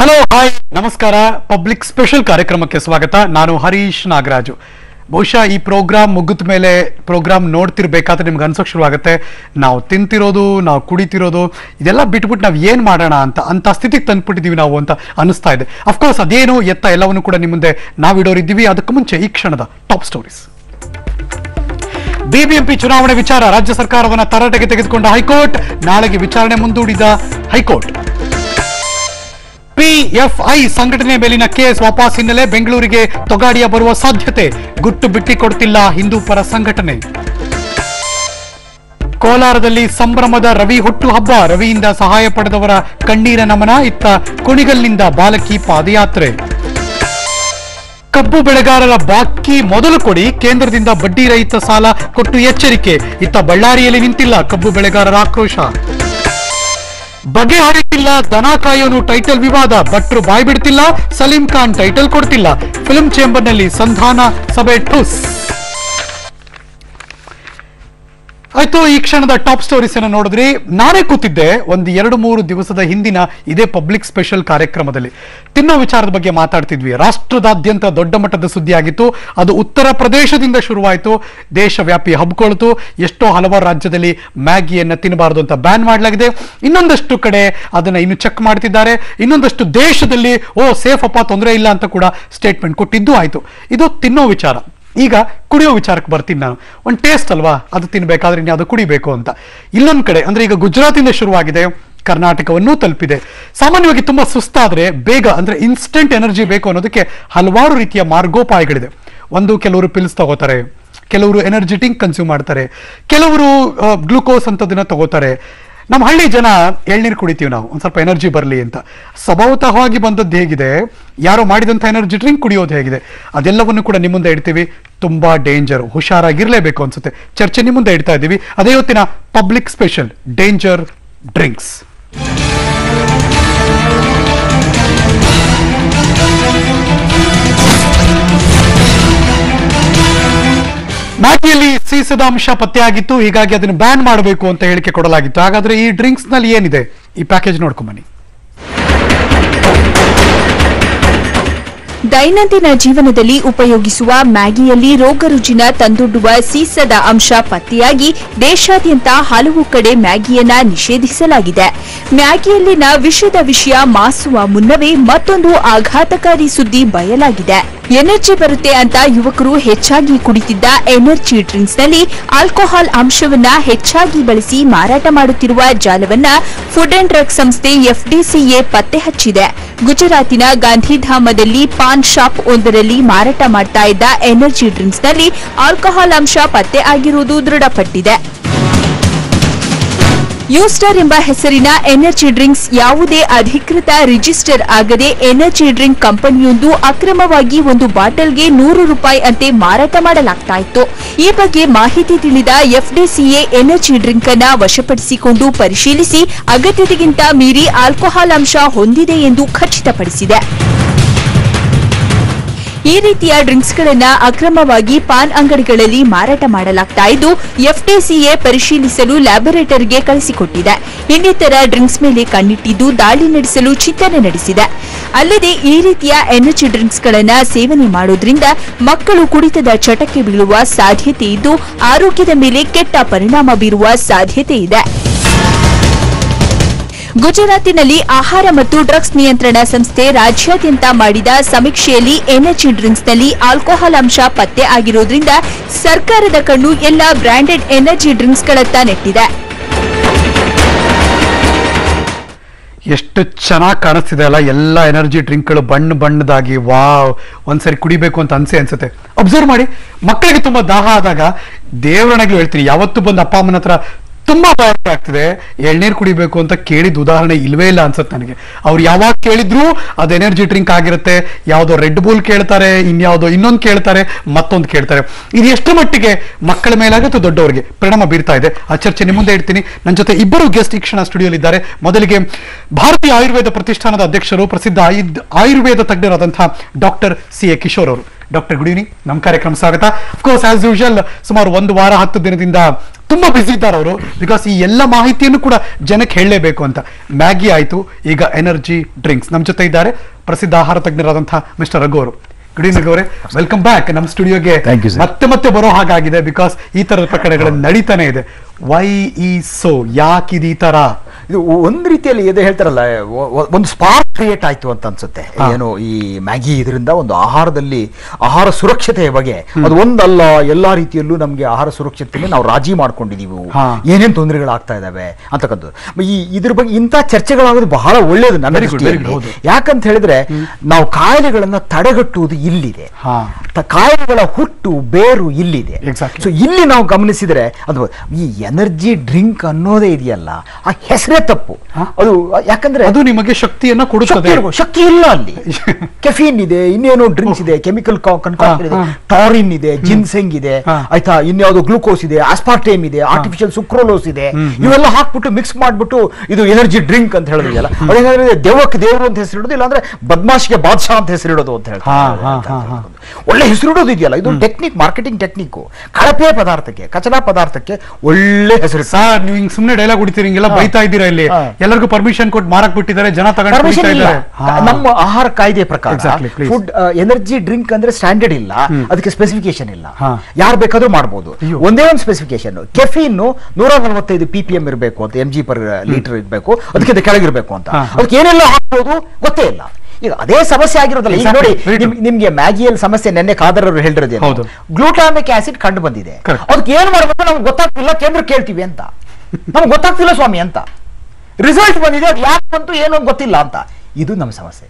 Hello hi ನಮಸ್ಕಾರ public special ಕಾರ್ಯಕ್ರಮಕ್ಕೆ ಸ್ವಾಗತ ನಾನು ಹರೀಶ್ ನಾಗರಾಜು ಬಹುಶಃ ಈ ಪ್ರೋಗ್ರಾಮ್ ಮುಗಿದ ಮೇಲೆ ಪ್ರೋಗ್ರಾಮ್ ನೋಡ್ತಿರ್ಬೇಕಾದ್ರೆ ನಿಮ್ಗೆ ಅನ್ಸೋಕ್ ಶುರುವಾಗುತ್ತೆ ನಾವು ತಿಂತಿರೋದು ನಾವು ಕುಡಿತಿರೋದು ಇದೆಲ್ಲ ಬಿಟ್ಬಿಟ್ಟು ನಾವು ಏನ್ ಮಾಡೋಣ ಅಂತ ಅಂತ ಸ್ಥಿತಿಗೆ ತಂದ್ಬಿಟ್ಟಿದೀವಿ ನಾವು ಅಂತ ಅನಿಸ್ತಾ ಇದೆ ಅಫ್ಕೋರ್ಸ್ ಅದೇನು ಎತ್ತ ಎಲ್ಲವನ್ನು ಕೂಡ ನಿಮ್ಮ ಮುಂದೆ ನಾವು ಇಡೋರಿದ್ದೀವಿ ಅದಕ್ಕೂ ಮುಂಚೆ ಈ ಕ್ಷಣದ ಟಾಪ್ ಸ್ಟೋರೀಸ್ ಬಿಬಿಎಂಪಿ ಚುನಾವಣೆ ವಿಚಾರ ರಾಜ್ಯ ಸರ್ಕಾರವನ್ನ ತರಾಟೆಗೆ ತೆಗೆದುಕೊಂಡ ಹೈಕೋರ್ಟ್ ನಾಳೆಗೆ ವಿಚಾರಣೆ ಮುಂದೂಡಿದ ಹೈಕೋರ್ಟ್ ಪಿಎಫ್ಐ ಸಂಘಟನೆ ಮೇಲಿನ ಕೇಸ್ ವಾಪಸ್ ಹಿನ್ನೆಲೆ ಬೆಂಗಳೂರಿಗೆ ತೊಗಾಡಿಯ ಬರುವ ಸಾಧ್ಯತೆ ಗುಟ್ಟು ಬಿಟ್ಟಿಕೊಡ್ತಿಲ್ಲ ಹಿಂದೂ ಪರ ಸಂಘಟನೆ ಕೋಲಾರದಲ್ಲಿ ಸಂಭ್ರಮದ ರವಿ ಹುಟ್ಟು ಹಬ್ಬ ರವಿಯಿಂದ ಸಹಾಯ ಪಡೆದವರ ಕಣ್ಣೀರ ನಮನ ಇತ್ತ ಕುಣಿಗಲ್ನಿಂದ ಬಾಲಕಿ ಪಾದಯಾತ್ರೆ ಕಬ್ಬು ಬೆಳೆಗಾರರ ಬಾಕಿ ಮೊದಲು ಕೊಡಿ ಕೇಂದ್ರದಿಂದ ಬಡ್ಡಿ ರಹಿತ ಸಾಲ ಕೊಟ್ಟು ಎಚ್ಚರಿಕೆ ಇತ್ತ ಬಳ್ಳಾರಿಯಲ್ಲಿ ನಿಂತಿಲ್ಲ ಕಬ್ಬು ಬೆಳೆಗಾರರ ಆಕ್ರೋಶ ಬಗೆಹರಿತಿಲ್ಲ ದನ ಕಾಯೋನು ಟೈಟಲ್ ವಿವಾದ ಭಟ್ರು ಬಾಯ್ ಬಿಡ್ತಿಲ್ಲ ಸಲೀಂ ಖಾನ್ ಟೈಟಲ್ ಕೊಡ್ತಿಲ್ಲ ಫಿಲ್ಮ್ ಚೇಂಬರ್ನಲ್ಲಿ ಸಂಧಾನ ಸಭೆ ಠುಸ್ ಆಯ್ತು ಈ ಕ್ಷಣದ ಟಾಪ್ ಸ್ಟೋರೀಸ್ ಅನ್ನು ನೋಡಿದ್ರಿ ನಾನೇ ಕೂತಿದ್ದೆ ಒಂದು ಎರಡು ಮೂರು ದಿವಸದ ಹಿಂದಿನ ಇದೇ ಪಬ್ಲಿಕ್ ಸ್ಪೆಷಲ್ ಕಾರ್ಯಕ್ರಮದಲ್ಲಿ ತಿನ್ನೋ ವಿಚಾರದ ಬಗ್ಗೆ ಮಾತಾಡ್ತಿದ್ವಿ ರಾಷ್ಟ್ರದಾದ್ಯಂತ ದೊಡ್ಡ ಮಟ್ಟದ ಸುದ್ದಿ ಆಗಿತ್ತು ಅದು ಉತ್ತರ ಪ್ರದೇಶದಿಂದ ಶುರುವಾಯಿತು ದೇಶವ್ಯಾಪಿ ಹಬ್ಕೊಳ್ತು ಎಷ್ಟೋ ಹಲವಾರು ರಾಜ್ಯದಲ್ಲಿ ಮ್ಯಾಗಿಯನ್ನ ತಿನ್ನಬಾರದು ಅಂತ ಬ್ಯಾನ್ ಮಾಡಲಾಗಿದೆ ಇನ್ನೊಂದಷ್ಟು ಕಡೆ ಅದನ್ನ ಇನ್ನು ಚೆಕ್ ಮಾಡ್ತಿದ್ದಾರೆ ಇನ್ನೊಂದಷ್ಟು ದೇಶದಲ್ಲಿ ಓ ಸೇಫ್ ಅಪ್ಪ ತೊಂದರೆ ಇಲ್ಲ ಅಂತ ಕೂಡ ಸ್ಟೇಟ್ಮೆಂಟ್ ಕೊಟ್ಟಿದ್ದು ಆಯ್ತು ಇದು ತಿನ್ನೋ ವಿಚಾರ ಈಗ ಕುಡಿಯೋ ವಿಚಾರಕ್ಕೆ ಬರ್ತೀನಿ ನಾನು ಒಂದು ಟೇಸ್ಟ್ ಅಲ್ವಾ ಅದು ತಿನ್ಬೇಕಾದ್ರೆ ಇನ್ನು ಅದು ಕುಡಿಬೇಕು ಅಂತ ಇಲ್ಲೊಂದ್ ಕಡೆ ಅಂದ್ರೆ ಈಗ ಗುಜರಾತಿಂದ ಶುರುವಾಗಿದೆ ಕರ್ನಾಟಕವನ್ನೂ ತಲುಪಿದೆ ಸಾಮಾನ್ಯವಾಗಿ ತುಂಬಾ ಸುಸ್ತಾದ್ರೆ ಬೇಗ ಅಂದ್ರೆ ಇನ್ಸ್ಟೆಂಟ್ ಎನರ್ಜಿ ಬೇಕು ಅನ್ನೋದಕ್ಕೆ ಹಲವಾರು ರೀತಿಯ ಮಾರ್ಗೋಪಾಯಗಳಿದೆ ಒಂದು ಕೆಲವರು ಪಿಲ್ಸ್ ತಗೋತಾರೆ ಕೆಲವರು ಎನರ್ಜಿ ಡ್ರಿಂಕ್ ಕನ್ಸ್ಯೂಮ್ ಮಾಡ್ತಾರೆ ಕೆಲವರು ಗ್ಲೂಕೋಸ್ ಅಂತದನ್ನ ತಗೋತಾರೆ ನಮ್ಮ ಹಳ್ಳಿ ಜನ ಎಳ್ನೀರು ಕುಡಿತೀವಿ ನಾವು ಒಂದ್ ಸ್ವಲ್ಪ ಎನರ್ಜಿ ಬರಲಿ ಅಂತ ಸ್ವಭಾವತಃವಾಗಿ ಬಂದದ್ದು ಹೇಗಿದೆ ಯಾರೋ ಮಾಡಿದಂಥ ಎನರ್ಜಿ ಡ್ರಿಂಕ್ ಕುಡಿಯೋದು ಹೇಗಿದೆ ಅದೆಲ್ಲವನ್ನು ಕೂಡ ನಿಮ್ಮ ಮುಂದೆ ಇಡ್ತೀವಿ ತುಂಬಾ ಡೇಂಜರ್ ಹುಷಾರಾಗಿರ್ಲೇಬೇಕು ಅನ್ಸುತ್ತೆ ಚರ್ಚೆ ನಿಮ್ಮ ಮುಂದೆ ಇಡ್ತಾ ಇದ್ದೀವಿ ಅದೇ ಹೊತ್ತಿನ ಪಬ್ಲಿಕ್ ಸ್ಪೆಷಲ್ ಡೇಂಜರ್ ಡ್ರಿಂಕ್ಸ್ ಮ್ಯಾಗಿಯಲ್ಲಿ ಸೀಸದ ಅಂಶ ಪತ್ತೆಯಾಗಿತ್ತು ಹೀಗಾಗಿ ಅದನ್ನು ಬ್ಯಾನ್ ಮಾಡಬೇಕು ಅಂತ ಹೇಳಿಕೆ ಕೊಡಲಾಗಿತ್ತು ಹಾಗಾದ್ರೆ ಈ ಡ್ರಿಂಕ್ಸ್ ನಲ್ಲಿ ಏನಿದೆ ಈ ಪ್ಯಾಕೇಜ್ ನೋಡ್ಕೊಂಬನ್ನಿ ದೈನಂದಿನ ಜೀವನದಲ್ಲಿ ಉಪಯೋಗಿಸುವ ಮ್ಯಾಗಿಯಲ್ಲಿ ರೋಗರುಜಿನ ತಂದೊಡ್ಡುವ ಸೀಸದ ಅಂಶ ಪತ್ತೆಯಾಗಿ ದೇಶಾದ್ಯಂತ ಹಲವು ಕಡೆ ಮ್ಯಾಗಿಯನ್ನ ನಿಷೇಧಿಸಲಾಗಿದೆ ಮ್ಯಾಗಿಯಲ್ಲಿನ ವಿಷದ ವಿಷಯ ಮಾಸುವ ಮುನ್ನವೇ ಮತ್ತೊಂದು ಆಘಾತಕಾರಿ ಸುದ್ದಿ ಬಯಲಾಗಿದೆ ಎನರ್ಜಿ ಬರುತ್ತೆ ಅಂತ ಯುವಕರು ಹೆಚ್ಚಾಗಿ ಕುಡಿತಿದ್ದ ಎನರ್ಜಿ ಡ್ರಿಂಕ್ಸ್ ನಲ್ಲಿ ಆಲ್ಕೋಹಾಲ್ ಅಂಶವನ್ನ ಹೆಚ್ಚಾಗಿ ಬಳಸಿ ಮಾರಾಟ ಮಾಡುತ್ತಿರುವ ಜಾಲವನ್ನ ಫುಡ್ ಅಂಡ್ ಡ್ರಗ್ ಸಂಸ್ಥೆ ಎಫ್ಡಿಸಿಎ ಪತ್ತೆ ಹಚ್ಚಿದೆ ಗುಜರಾತಿನ ಗಾಂಧಿಧಾಮದಲ್ಲಿ ಪಾನ್ ಶಾಪ್ ಒಂದರಲ್ಲಿ ಮಾರಾಟ ಮಾಡ್ತಾ ಇದ್ದ ಎನರ್ಜಿ ಡ್ರಿಂಕ್ಸ್ ನಲ್ಲಿ ಆಲ್ಕೋಹಾಲ್ ಅಂಶ ಪತ್ತೆ ಆಗಿರುವುದು ದೃಢಪಟ್ಟಿದೆ ಯೂಸ್ಟರ್ ಎಂಬ ಹೆಸರಿನ ಎನರ್ಜಿ ಡ್ರಿಂಕ್ಸ್ ಯಾವುದೇ ಅಧಿಕೃತ ರಿಜಿಸ್ಟರ್ ಆಗದೆ ಎನರ್ಜಿ ಡ್ರಿಂಕ್ ಕಂಪನಿಯೊಂದು ಅಕ್ರಮವಾಗಿ ಒಂದು ಬಾಟಲ್ಗೆ ನೂರು ರೂಪಾಯಿ ಅಂತೆ ಮಾರಾಟ ಮಾಡಲಾಗ್ತಾ ಇತ್ತು ಈ ಬಗ್ಗೆ ಮಾಹಿತಿ ತಿಳಿದ ಎಫ್ಡಿಸಿಎ ಎನರ್ಜಿ ಡ್ರಿಂಕ್ ಅನ್ನ ವಶಪಡಿಸಿಕೊಂಡು ಪರಿಶೀಲಿಸಿ ಅಗತ್ಯತೆಗಿಂತ ಮೀರಿ ಆಲ್ಕೋಹಾಲ್ ಅಂಶ ಹೊಂದಿದೆ ಎಂದು ಖಚಿತಪಡಿಸಿದೆ ಈ ರೀತಿಯ ಡ್ರಿಂಕ್ಸ್ಗಳನ್ನ ಅಕ್ರಮವಾಗಿ ಪಾನ್ ಅಂಗಡಿಗಳಲ್ಲಿ ಮಾರಾಟ ಮಾಡಲಾಗ್ತಾ ಇದ್ದು ಎಫ್ಟಿಸಿಎ ಪರಿಶೀಲಿಸಲು ಲ್ಯಾಬೊರೇಟರಿಗೆ ಕಳಿಸಿಕೊಟ್ಟಿದೆ ಇನ್ನಿತರ ಡ್ರಿಂಕ್ಸ್ ಮೇಲೆ ಕಣ್ಣಿಟ್ಟಿದ್ದು ದಾಳಿ ನಡೆಸಲು ಚಿಂತನೆ ನಡೆಸಿದೆ ಅಲ್ಲದೆ ಈ ರೀತಿಯ ಎನರ್ಜಿ ಡ್ರಿಂಕ್ಸ್ಗಳನ್ನ ಸೇವನೆ ಮಾಡೋದ್ರಿಂದ ಮಕ್ಕಳು ಕುಡಿತದ ಚಟಕ್ಕೆ ಬೀಳುವ ಸಾಧ್ಯತೆ ಇದ್ದು ಆರೋಗ್ಯದ ಮೇಲೆ ಕೆಟ್ಟ ಪರಿಣಾಮ ಬೀರುವ ಸಾಧ್ಯತೆ ಇದೆ ಗುಜರಾತಿನಲ್ಲಿ ಆಹಾರ ಮತ್ತು ಡ್ರಗ್ಸ್ ನಿಯಂತ್ರಣ ಸಂಸ್ಥೆ ರಾಜ್ಯಾದ್ಯಂತ ಮಾಡಿದ ಸಮೀಕ್ಷೆಯಲ್ಲಿ ಎನರ್ಜಿ ಡ್ರಿಂಕ್ಸ್ನಲ್ಲಿ ಆಲ್ಕೋಹಾಲ್ ಅಂಶ ಪತ್ತೆ ಆಗಿರೋದ್ರಿಂದ ಸರ್ಕಾರದ ಕಣ್ಣು ಎಲ್ಲ ಬ್ರಾಂಡೆಡ್ ಎನರ್ಜಿ ಡ್ರಿಂಕ್ಸ್ಗಳತ್ತ ನೆಟ್ಟಿದೆ ಎಷ್ಟು ಚೆನ್ನಾಗಿ ಕಾಣಿಸ್ತಿದೆ ಅಲ್ಲ ಎಲ್ಲ ಎನರ್ಜಿ ಡ್ರಿಂಕ್ಗಳು ಬಣ್ಣ ಬಣ್ಣದಾಗಿ ವಾವ್ ಒಂದ್ಸರಿ ಕುಡಿಬೇಕು ಅಂತ ಅನ್ಸೆ ಅನ್ಸುತ್ತೆ ಅಬ್ಸರ್ವ್ ಮಾಡಿ ಮಕ್ಕಳಿಗೆ ತುಂಬಾ ದಾಹ ಆದಾಗ ದೇವರನಾಗ್ಲೂ ಹೇಳ್ತೀನಿ ಯಾವತ್ತು ಬಂದು ಅಪ್ಪ ಅಮ್ಮನ ಹತ್ರ ತುಂಬಾ ಭಯ ಆಗ್ತಿದೆ ಎಳ್ನೀರು ಕುಡಿಬೇಕು ಅಂತ ಕೇಳಿದ ಉದಾಹರಣೆ ಇಲ್ವೇ ಇಲ್ಲ ಅನ್ಸುತ್ತೆ ನನಗೆ ಅವ್ರು ಯಾವಾಗ ಕೇಳಿದ್ರು ಅದು ಎನರ್ಜಿ ಡ್ರಿಂಕ್ ಆಗಿರುತ್ತೆ ಯಾವುದೋ ರೆಡ್ ಬೂಲ್ ಕೇಳ್ತಾರೆ ಇನ್ಯಾವುದೋ ಇನ್ನೊಂದು ಕೇಳ್ತಾರೆ ಮತ್ತೊಂದು ಕೇಳ್ತಾರೆ ಇದು ಎಷ್ಟು ಮಟ್ಟಿಗೆ ಮಕ್ಕಳ ಮೇಲಾಗುತ್ತೆ ದೊಡ್ಡವರಿಗೆ ಪರಿಣಾಮ ಬೀರ್ತಾ ಇದೆ ಆ ಚರ್ಚೆ ನಿಮ್ಮ ಮುಂದೆ ಇಡ್ತೀನಿ ನನ್ನ ಜೊತೆ ಇಬ್ಬರು ಗೆಸ್ಟ್ ಈ ಕ್ಷಣ ಸ್ಟುಡಿಯೋಲಿ ಇದ್ದಾರೆ ಮೊದಲಿಗೆ ಭಾರತೀಯ ಆಯುರ್ವೇದ ಪ್ರತಿಷ್ಠಾನದ ಅಧ್ಯಕ್ಷರು ಪ್ರಸಿದ್ಧ ಆಯುದ್- ಆಯುರ್ವೇದ ತಜ್ಞರಾದಂತಹ ಡಾಕ್ಟರ್ ಸಿ ಎ ಕಿಶೋರ್ ಅವರು ಡಾಕ್ಟರ್ ಗುಡ್ ಈವ್ನಿಂಗ್ ನಮ್ಮ ಕಾರ್ಯಕ್ರಮ ಸ್ವಾಗತ ಅಫ್ಕೋರ್ಸ್ ಆಸ್ ಯೂಶುವಲ್ ಸುಮಾರು ಒಂದು ವಾರ ಹತ್ತು ದಿನದಿಂದ ತುಂಬಾ ಬಿಸಿ ಇದ್ದಾರೆ ಅವರು ಬಿಕಾಸ್ ಈ ಎಲ್ಲ ಮಾಹಿತಿಯನ್ನು ಕೂಡ ಜನಕ್ಕೆ ಹೇಳಲೇಬೇಕು ಅಂತ ಮ್ಯಾಗಿ ಆಯ್ತು ಈಗ ಎನರ್ಜಿ ಡ್ರಿಂಕ್ಸ್ ನಮ್ಮ ಜೊತೆ ಇದ್ದಾರೆ ಪ್ರಸಿದ್ಧ ಆಹಾರ ತಜ್ಞರಾದಂತಹ ಮಿಸ್ಟರ್ ರಘು ಅವರು ಗುಡ್ ಈವ್ನಿಂಗ್ ಅವರೇ ವೆಲ್ಕಮ್ ಬ್ಯಾಕ್ ನಮ್ಮ ಸ್ಟುಡಿಯೋಗೆ Thank you, sir. ಮತ್ತೆ ಮತ್ತೆ ಬರೋ ಹಾಗಾಗಿದೆ ಬಿಕಾಸ್ ಈ ತರದ ಪ್ರಕರಣಗಳು ನಡೀತಾನೆ ಇದೆ ವೈ ಈ ಸೋ ಯಾಕಿದು ಈ ತರ ಇದು ಒಂದ್ ರೀತಿಯಲ್ಲಿ ಇದು ಹೇಳ್ತಾರಲ್ಲ ಒ- ಒ- ಒಂದು ಸ್ಪಾರ್ಕ್ ಕ್ರಿಯೇಟ್ ಆಯ್ತು ಅಂತ ಅನ್ಸುತ್ತೆ ಹಾ. ಏನು ಈ ಮ್ಯಾಗಿ ಇದರಿಂದ ಒಂದು ಆಹಾರದಲ್ಲಿ ಆಹಾರ ಸುರಕ್ಷತೆಯ ಬಗ್ಗೆ ಅದು ಒಂದಲ್ಲ ಎಲ್ಲಾ ರೀತಿಯಲ್ಲೂ ನಮ್ಗೆ ಆಹಾರ ಸುರಕ್ಷತೆಯಲ್ಲಿ ನಾವು ರಾಜಿ ಮಾಡ್ಕೊಂಡಿದೀವಿ ಹಾ. ಏನೇನ್ ತೊಂದರೆಗಳಾಗ್ತಾ ಇದಾವೆ ಅಂತಕ್ಕಂಥದ್ದು ಈ ಇದ್ರ ಬಗ್ಗೆ ಇಂಥ ಚರ್ಚೆಗಳಾಗೋದು ಬಹಳ ಒಳ್ಳೇದು ನನ್ನ Very good, very good, ದೃಷ್ಟಿಯಲ್ಲಿ. ಹೌದು. ಯಾಕಂತ ಹೇಳಿದ್ರೆ ನಾವು ಕಾಯಿಲೆಗಳನ್ನ ತಡೆಗಟ್ಟುವುದು ಇಲ್ಲಿದೆ ಹಾ. ತ- ಕಾಯಿಲೆಗಳ ಹುಟ್ಟು ಬೇರು ಇಲ್ಲಿದೆ Exactly. ಸೊ ಇಲ್ಲಿ ನಾವು ಗಮನಿಸಿದ್ರೆ ಅದು ಈ ಎನರ್ಜಿ ಡ್ರಿಂಕ್ ಅನ್ನೋದೇ ಇದೆಯಲ್ಲ ಆ ಹೆಸರೇ ತಪ್ಪು ಹಾ? ಅದು ಯಾಕಂದ್ರೆ ಅದು ನಿಮಗೆ ಶಕ್ತಿಯನ್ನ ಶಕ್ತಿ ಕೊಡುತ್ತದೆ ಇರ್ಬೋದು. ಶಕ್ತಿ ಇಲ್ಲ ಅಲ್ಲಿ ಕೆಫೀನ್ ಇದೆ ಇನ್ನೇನೋ ಡ್ರಿಂಕ್ಸ್ ಇದೆ ಕೆಮಿಕಲ್ ಕನ್ಕಾಕ್ಷನ್ ಇದೆ ಹಾ. ಟಾರಿನ್ ಇದೆ ಜಿನ್ಸೆಂಗ್ ಇದೆ ಹಾ. ಆಯ್ತಾ ಇನ್ಯಾವುದೋ ಗ್ಲೂಕೋಸ್ ಇದೆ ಆಸ್ಪಾರ್ಟೇಮ್ ಇದೆ ಆರ್ಟಿಫಿಷಿಯಲ್ ಸುಕ್ರೋಲೋಸ್ ಇದೆ ಇವೆಲ್ಲ ಹಾಕ್ಬಿಟ್ಟು ಮಿಕ್ಸ್ ಮಾಡ್ಬಿಟ್ಟು ಇದು ಎನರ್ಜಿ ಡ್ರಿಂಕ್ ಅಂತ ಹೇಳಿದ್ರಲ್ಲ ಅದೇನಾದ್ರೆ ದೇವಕ್ಕೆ ದೇವರು ಅಂತ ಹೆಸರಿಡೋದು ಇಲ್ಲಾಂದ್ರೆ ಬದ್ಮಾಶ್ಗೆ ಬಾದ್ಶಾ ಅಂತ ಹೆಸರಿಡೋದು ಅಂತ ಹೇಳ್ತಾರೆ ಹಾ, ಹಾ, ಹಾ, ಹಾ. ಒಳ್ಳೆ ಹೆಸರಿಡೋದು ಇದೆಯಲ್ಲ ಇದು ಟೆಕ್ನಿಕ್ ಮಾರ್ಕೆಟಿಂಗ್ ಟೆಕ್ನಿಕ್ ಕಳಪೆ ಪದಾರ್ಥಕ್ಕೆ ಕಚರಾ ಪದಾರ್ಥಕ್ಕೆ ಒಳ್ಳೆ ಹೆಸರು ಸರ್ ನೀವು ಹಿಂಗ್ ಸುಮ್ನೆ ಡೈಲಾಗ್ ಹೊಡಿತೀರಿ ಹಿಂಗೆಲ್ಲ ಹಾ. ಬೈತಾ ಇದ್ದೀರಾ ಇಲ್ಲಿ ಹಾ. ಎಲ್ಲರಿಗೂ ಪರ್ಮಿಷನ್ ಕೊಟ್ಟು ಮಾರಕ್ ಬಿಟ್ಟಿದ್ದಾರೆ ಜನ ತಗೊಂಡು ಪರ್ಮಿಷನ್ ಕುಡಿತಾ ಇಲ್ಲ ಇದ್ದಾರೆ. ಹಾ. ನಮ್ಮ ಆಹಾರ ಕಾಯ್ದೆ ಪ್ರಕಾರ Exactly, please. Food energy drink ಅಂದ್ರೆ ಸ್ಟ್ಯಾಂಡರ್ಡ್ ಇಲ್ಲ ಅದಕ್ಕೆ ಸ್ಪೆಸಿಫಿಕೇಶನ್ ಇಲ್ಲ ಹಾ. ಯಾರು ಬೇಕಾದ್ರೂ ಮಾಡಬಹುದು ಅಯ್ಯೋ. ಒಂದೇ ಒಂದು ಸ್ಪೆಸಿಫಿಕೇಶನ್ ಕೆಫಿನ್ ನೂರ ನಲವತ್ತೈದು ಪಿ ಪಿ ಎಂ ಇರಬೇಕು ಅಂತ ಎಂ ಜಿ ಪರ್ ಲೀಟರ್ ಇರಬೇಕು ಅದಕ್ಕಿಂತ ಕೆಳಗಿರ್ಬೇಕು ಅಂತ ಹಾ. ಅದಕ್ಕೆ ಏನೆಲ್ಲ ಹಾಕ್ಬೋದು ಗೊತ್ತೇ ಇಲ್ಲ ಈಗ ಅದೇ ಸಮಸ್ಯೆ ಆಗಿರೋದಲ್ಲ ಈಗ Exactly, ನೋಡಿ very true. ನಿಮ್- ನಿಮ್ಗೆ ಮ್ಯಾಗಿಯಲ್ಲಿ ಸಮಸ್ಯೆ ನೆನ್ನೆ ಖಾದರ್ ಅವರು ಹೇಳಿರೋದೇನು ಹೌದು. ಗ್ಲೂಟಾಮಿಕ್ ಆಸಿಡ್ ಕಂಡು ಬಂದಿದೆ Correct. ಅದಕ್ಕೆ ಏನ್ ಮಾಡ್ಬೇಕು ನಮ್ಗೆ ಗೊತ್ತಾಗ್ತಿಲ್ಲ ಕೇಂದ್ರ ಕೇಳ್ತೀವಿ ಅಂತ ನಮ್ಗೆ ಗೊತ್ತಾಗ್ತಿಲ್ಲ ಸ್ವಾಮಿ ಅಂತ ರಿಸಲ್ಟ್ ಬಂದಿದೆ ಅದು ಯಾಕೆ ಬಂತು ಏನು ಅಂತ ಗೊತ್ತಿಲ್ಲ ಅಂತ ಇದು ನಮ್ಮ ಸಮಸ್ಯೆ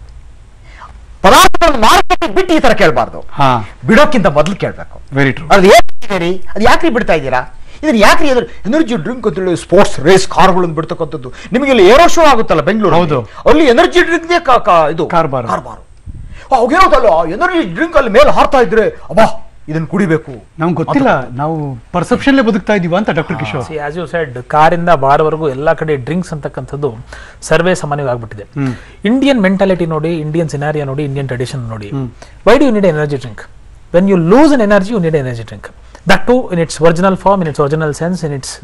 ಪದಾರ್ಥಗಳನ್ನು ಮಾರ್ಕೆಟ್ ಬಿಟ್ಟು ಈ ತರ ಕೇಳಬಾರ್ದು ಹಾ ಬಿಡೋಕ್ಕಿಂತ ಮೊದಲು ಕೇಳಬೇಕು ವೆರಿ ಟ್ರೂ ಅದು ಏನ್ ಅದು ಯಾಕ್ರಿ ಬಿಡ್ತಾ ಇದ್ದೀರಾ ಇದನ್ನ ಯಾಕ್ರಿ ಅದ್ರ ಎನರ್ಜಿ ಡ್ರಿಂಕ್ ಅಂತ ಹೇಳಿ ಸ್ಪೋರ್ಟ್ಸ್ ರೇಸ್ ಕಾರ್ಗಳನ್ನು ಬಿಡ್ತಕ್ಕಂಥದ್ದು ನಿಮಗೆ ಇಲ್ಲಿ ಏರೋ ಶೋ ಆಗುತ್ತಲ್ಲ ಬೆಂಗಳೂರು ಹೌದು. ಅಲ್ಲಿ ಎನರ್ಜಿ ಡ್ರಿಂಕ್ ಇದು ಕಾರ್ಬಾರು. ಕಾರ್ಬಾರು ಅವಾಗೇನೋದಲ್ಲ ಎನರ್ಜಿ ಡ್ರಿಂಕ್ ಅಲ್ಲಿ ಮೇಲೆ ಹಾರ್ತಾ ಇದ್ರೆ ಅಬ್ಬಾ ಇದನ್ನ ಕುಡಿಬೇಕು ನಮ್ಗೆ ಗೊತ್ತಿಲ್ಲ ನಾವು ಪರ್ಸೆಪ್ಷನ್ ಬದುಕ್ತಾ ಇದೀವ ಅಂತ doctor Kishore see as you said ಕಾರಿಂದ ಬಾರ್ವರೆಗೂ ಎಲ್ಲ ಕಡೆ ಡ್ರಿಂಕ್ಸ್ ಅಂತಕ್ಕಂಥದ್ದು ಸರ್ವೇ ಸಾಮಾನ್ಯವಾಗ್ಬಿಟ್ಟಿದೆ ಇಂಡಿಯನ್ ಮೆಂಟಾಲಿಟಿ ನೋಡಿ ಇಂಡಿಯನ್ ಸಿನಾರಿಯಾ ನೋಡಿ ಇಂಡಿಯನ್ ಟ್ರೆಡಿಷನ್ ನೋಡಿ why do you need energy drink when you lose an energy you need energy drink that too in its original form in its original sense in its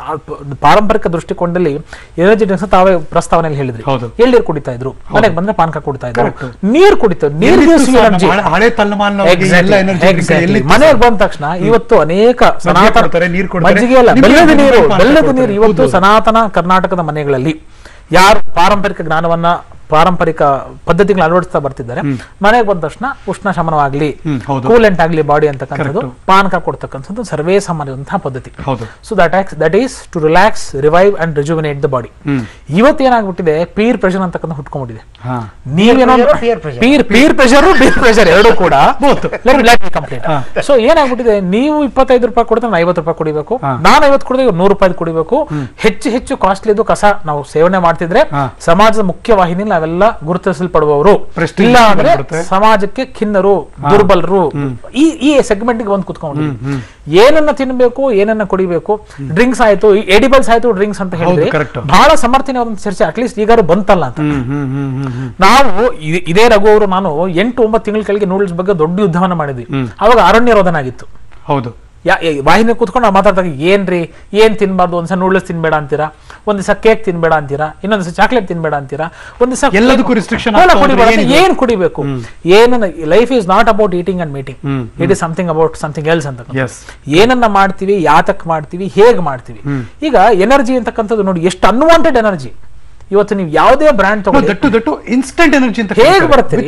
ಪಾರಂಪರಿಕ ದೃಷ್ಟಿಕೋನದಲ್ಲಿ energy drinks ತಾವೇ ಪ್ರಸ್ತಾವನೆಯಲ್ಲಿ ಹೇಳಿದ್ರಿ ಹೌದು. ಎಳ್ನೀರು ಕುಡಿತಾ ಇದ್ರು ಮನೆಗೆ ಬಂದ್ರೆ ಪಾನಕ ಕುಡಿತಾ ಇದ್ರು Correct. ನೀರು ಕುಡಿತಾ ನೀರು ಎಲ್ಲಿತ್ತು gives you sir? energy. ನಮ್ಮ ಹಳೆ ತಲೆಮಾರಿನವ್ರಿಗೆ ಎಲ್ಲ energy drink Exactly. ಎಲ್ಲಿತ್ತು ಮನೆಗೆ sir? ಬಂದ ತಕ್ಷಣ ಇವತ್ತು ಅನೇಕ ಸನಾತನ ಕೊಡ್ತಾರೆ, ನೀರು ಕೊಡ್ತಾರೆ. ಮಜ್ಜಿಗೆ ಅಲ್ಲ ನಿಮ್ಗೆ ಬೆಲ್ಲದ ನಿಮ್ಗೆ ನೀರು ಪಾನಕ ಬೆಲ್ಲದ ಕೊಡ್ತಾರೆ. ನೀರು ಇವತ್ತು ಹೌದು. ಸನಾತನ ಕರ್ನಾಟಕದ ಮನೆಗಳಲ್ಲಿ ಯಾರು ಪಾರಂಪರಿಕ ಜ್ಞಾನವನ್ನ ಪಾರಂಪರಿಕ ಪದ್ಧತಿಗಳನ್ನ ಅಳವಡಿಸ್ತಾ ಬರ್ತಿದ್ದಾರೆ ಮನೆಗೆ ಬಂದ ತಕ್ಷಣ ಉಷ್ಣ ಶಮನವಾಗ್ಲಿ ಹ್ಮ್, ಹೌದು. ಕೂಲೆಂಟ್ ಆಗ್ಲಿ ಬಾಡಿ ಅಂತಕ್ಕಂಥದ್ದು Correct. ಪಾನಕ ಕೊಡ್ತಕ್ಕಂಥದ್ದು ಸರ್ವೇ ಸಾಮಾನ್ಯವಂತಹ ಪದ್ಧತಿ ಹೌದು so that acts that is to relax revive and rejuvenate the body hmm. ಇವತ್ತು ಏನಾಗ್ಬಿಟ್ಟಿದೆ ಪೀರ್ ಪ್ರೆಷರ್ ಅಂತಕ್ಕಂಥ ಹುಟ್ಕೊಂಡ್ಬಿಟ್ಟಿದೆ ಹಾ ನೀವೇನೋ pressure, peer pressure. Peer peer pressure peer pressure ಎರಡು ಕೂಡ Both. ಕಂಪ್ಲೀಟ್ ಹಾ. ಸೊ ಏನಾಗ್ಬಿಟ್ಟಿದೆ ನೀವು ಇಪ್ಪತ್ತೈದು ರೂಪಾಯಿ ಕೊಡ್ತಾರೆ ನಾನು ಐವತ್ತು ರೂಪಾಯಿ ಕುಡಿಬೇಕು ಹಾ. ನಾನು ಐವತ್ತು ಕುಡಿದ್ರೆ ಇವ್ರು ನೂರು ರೂಪಾಯಿ ಕುಡಿಬೇಕು ಹೆಚ್ಚು ಹೆಚ್ಚು ಕಾಸ್ಟ್ಲಿದು ಕಸ ನಾವು ಸೇವನೆ ಮಾಡ್ತಿದ್ರೆ ಹಾ. ಸಮಾಜದ ಮುಖ್ಯ ವಾಹಿನಿಯಲ್ಲಿ ನಾವೆಲ್ಲ ಗುರುತಿಸಲ್ಪಡುವವರು Prestige ಇಲ್ಲ ಅಂದ್ರೆ ಬಂದ್ಬಿಡುತ್ತೆ. ಸಮಾಜಕ್ಕೆ ಖಿನ್ನರು ದುರ್ಬಲರು ಈ ಈ ಸೆಗ್ಮೆಂಟ್ ಗೆ ಬಂದು ಕುತ್ಕೊಂಡು ಏನನ್ನ ತಿನ್ಬೇಕು ಏನನ್ನ ಕುಡಿಬೇಕು ಡ್ರಿಂಕ್ಸ್ ಆಯ್ತು ಎಡಿಬಲ್ಸ್ ಆಯ್ತು ಡ್ರಿಂಕ್ಸ್ ಅಂತ ಹೇಳಿದ್ರೆ correct. ಬಹಳ ಸಮರ್ಥನೀಯವಾದ ಚರ್ಚೆ ಅಟ್ಲೀಸ್ಟ್ ಈಗಾರು ಬಂತಲ್ಲ ಅಂತ ಹ್ಮ್ ಹ್ಮ್ ಹ್ಮ್ ಹ್ಮ್ ಹ್ಮ್ ನಾವು ಇ- ಇದೇ ರಘು ಅವರು ನಾನು ಎಂಟು ಒಂಬತ್ತು ತಿಂಗಳ ಕೆಳಗೆ ನೂಡಲ್ಸ್ ಬಗ್ಗೆ ದೊಡ್ಡ ಯುದ್ಧವನ್ನ ಮಾಡಿದ್ವಿ ಅವಾಗ ಅರಣ್ಯ ರೋಧನ ಆಗಿತ್ತು ಹೌದು ಯಾ ಏ- ವಾಹಿನಿ ಕೂತ್ಕೊಂಡು ನಾವು ಮಾತಾಡ್ದಾಗ ಏನ್ರಿ ಏನ್ ತಿನ್ಬಾರ್ದು ಒಂದ್ಸ ನೂಡಲ್ಸ್ ತಿನ್ಬೇಡ ಅಂತೀರಾ ಒಂದ್ ದಿವಸ ಕೇಕ್ ತಿನ್ಬೇಡ ಅಂತೀರಾ ಇನ್ನೊಂದ್ ದಿವಸ ಚಾಕ್ಲೇಟ್ ತಿನ್ಬೇಡ ಅಂತೀರಾ ಒಂದ್ ದಿವಸ ಎಲ್ಲದಕ್ಕೂ restriction ಕೋಲ ಆಗ್ತಾ ಹೋದ್ರೆ ಕುಡಿಬೇಡ ಅಂತ ಏನಿದೆ? ಏನ್ ಕುಡಿಬೇಕು ಏನನ್ನ life is not about eating and meeting it is something about something else ಅಂತ Yes. ಏನನ್ನ ಮಾಡ್ತೀವಿ ಯಾತಕ್ ಮಾಡ್ತೀವಿ ಹೇಗ್ ಮಾಡ್ತೀವಿ ಈಗ ಎನರ್ಜಿ ಅಂತಕ್ಕಂಥದ್ದು ನೋಡಿ ಎಷ್ಟು ಅನ್ವಾಂಟೆಡ್ ಎನರ್ಜಿ ಇವತ್ತು ನೀವು ಯಾವುದೇ ಬ್ರ್ಯಾಂಡ್ ತಗೊಳ್ಳಿ ದಟ್ಟು ದಟ್ಟು ಇನ್ಸ್ಟಂಟ್ ಎನರ್ಜಿ ಅಂತ ಹೇಗೆ ಬರ್ತೀರಿ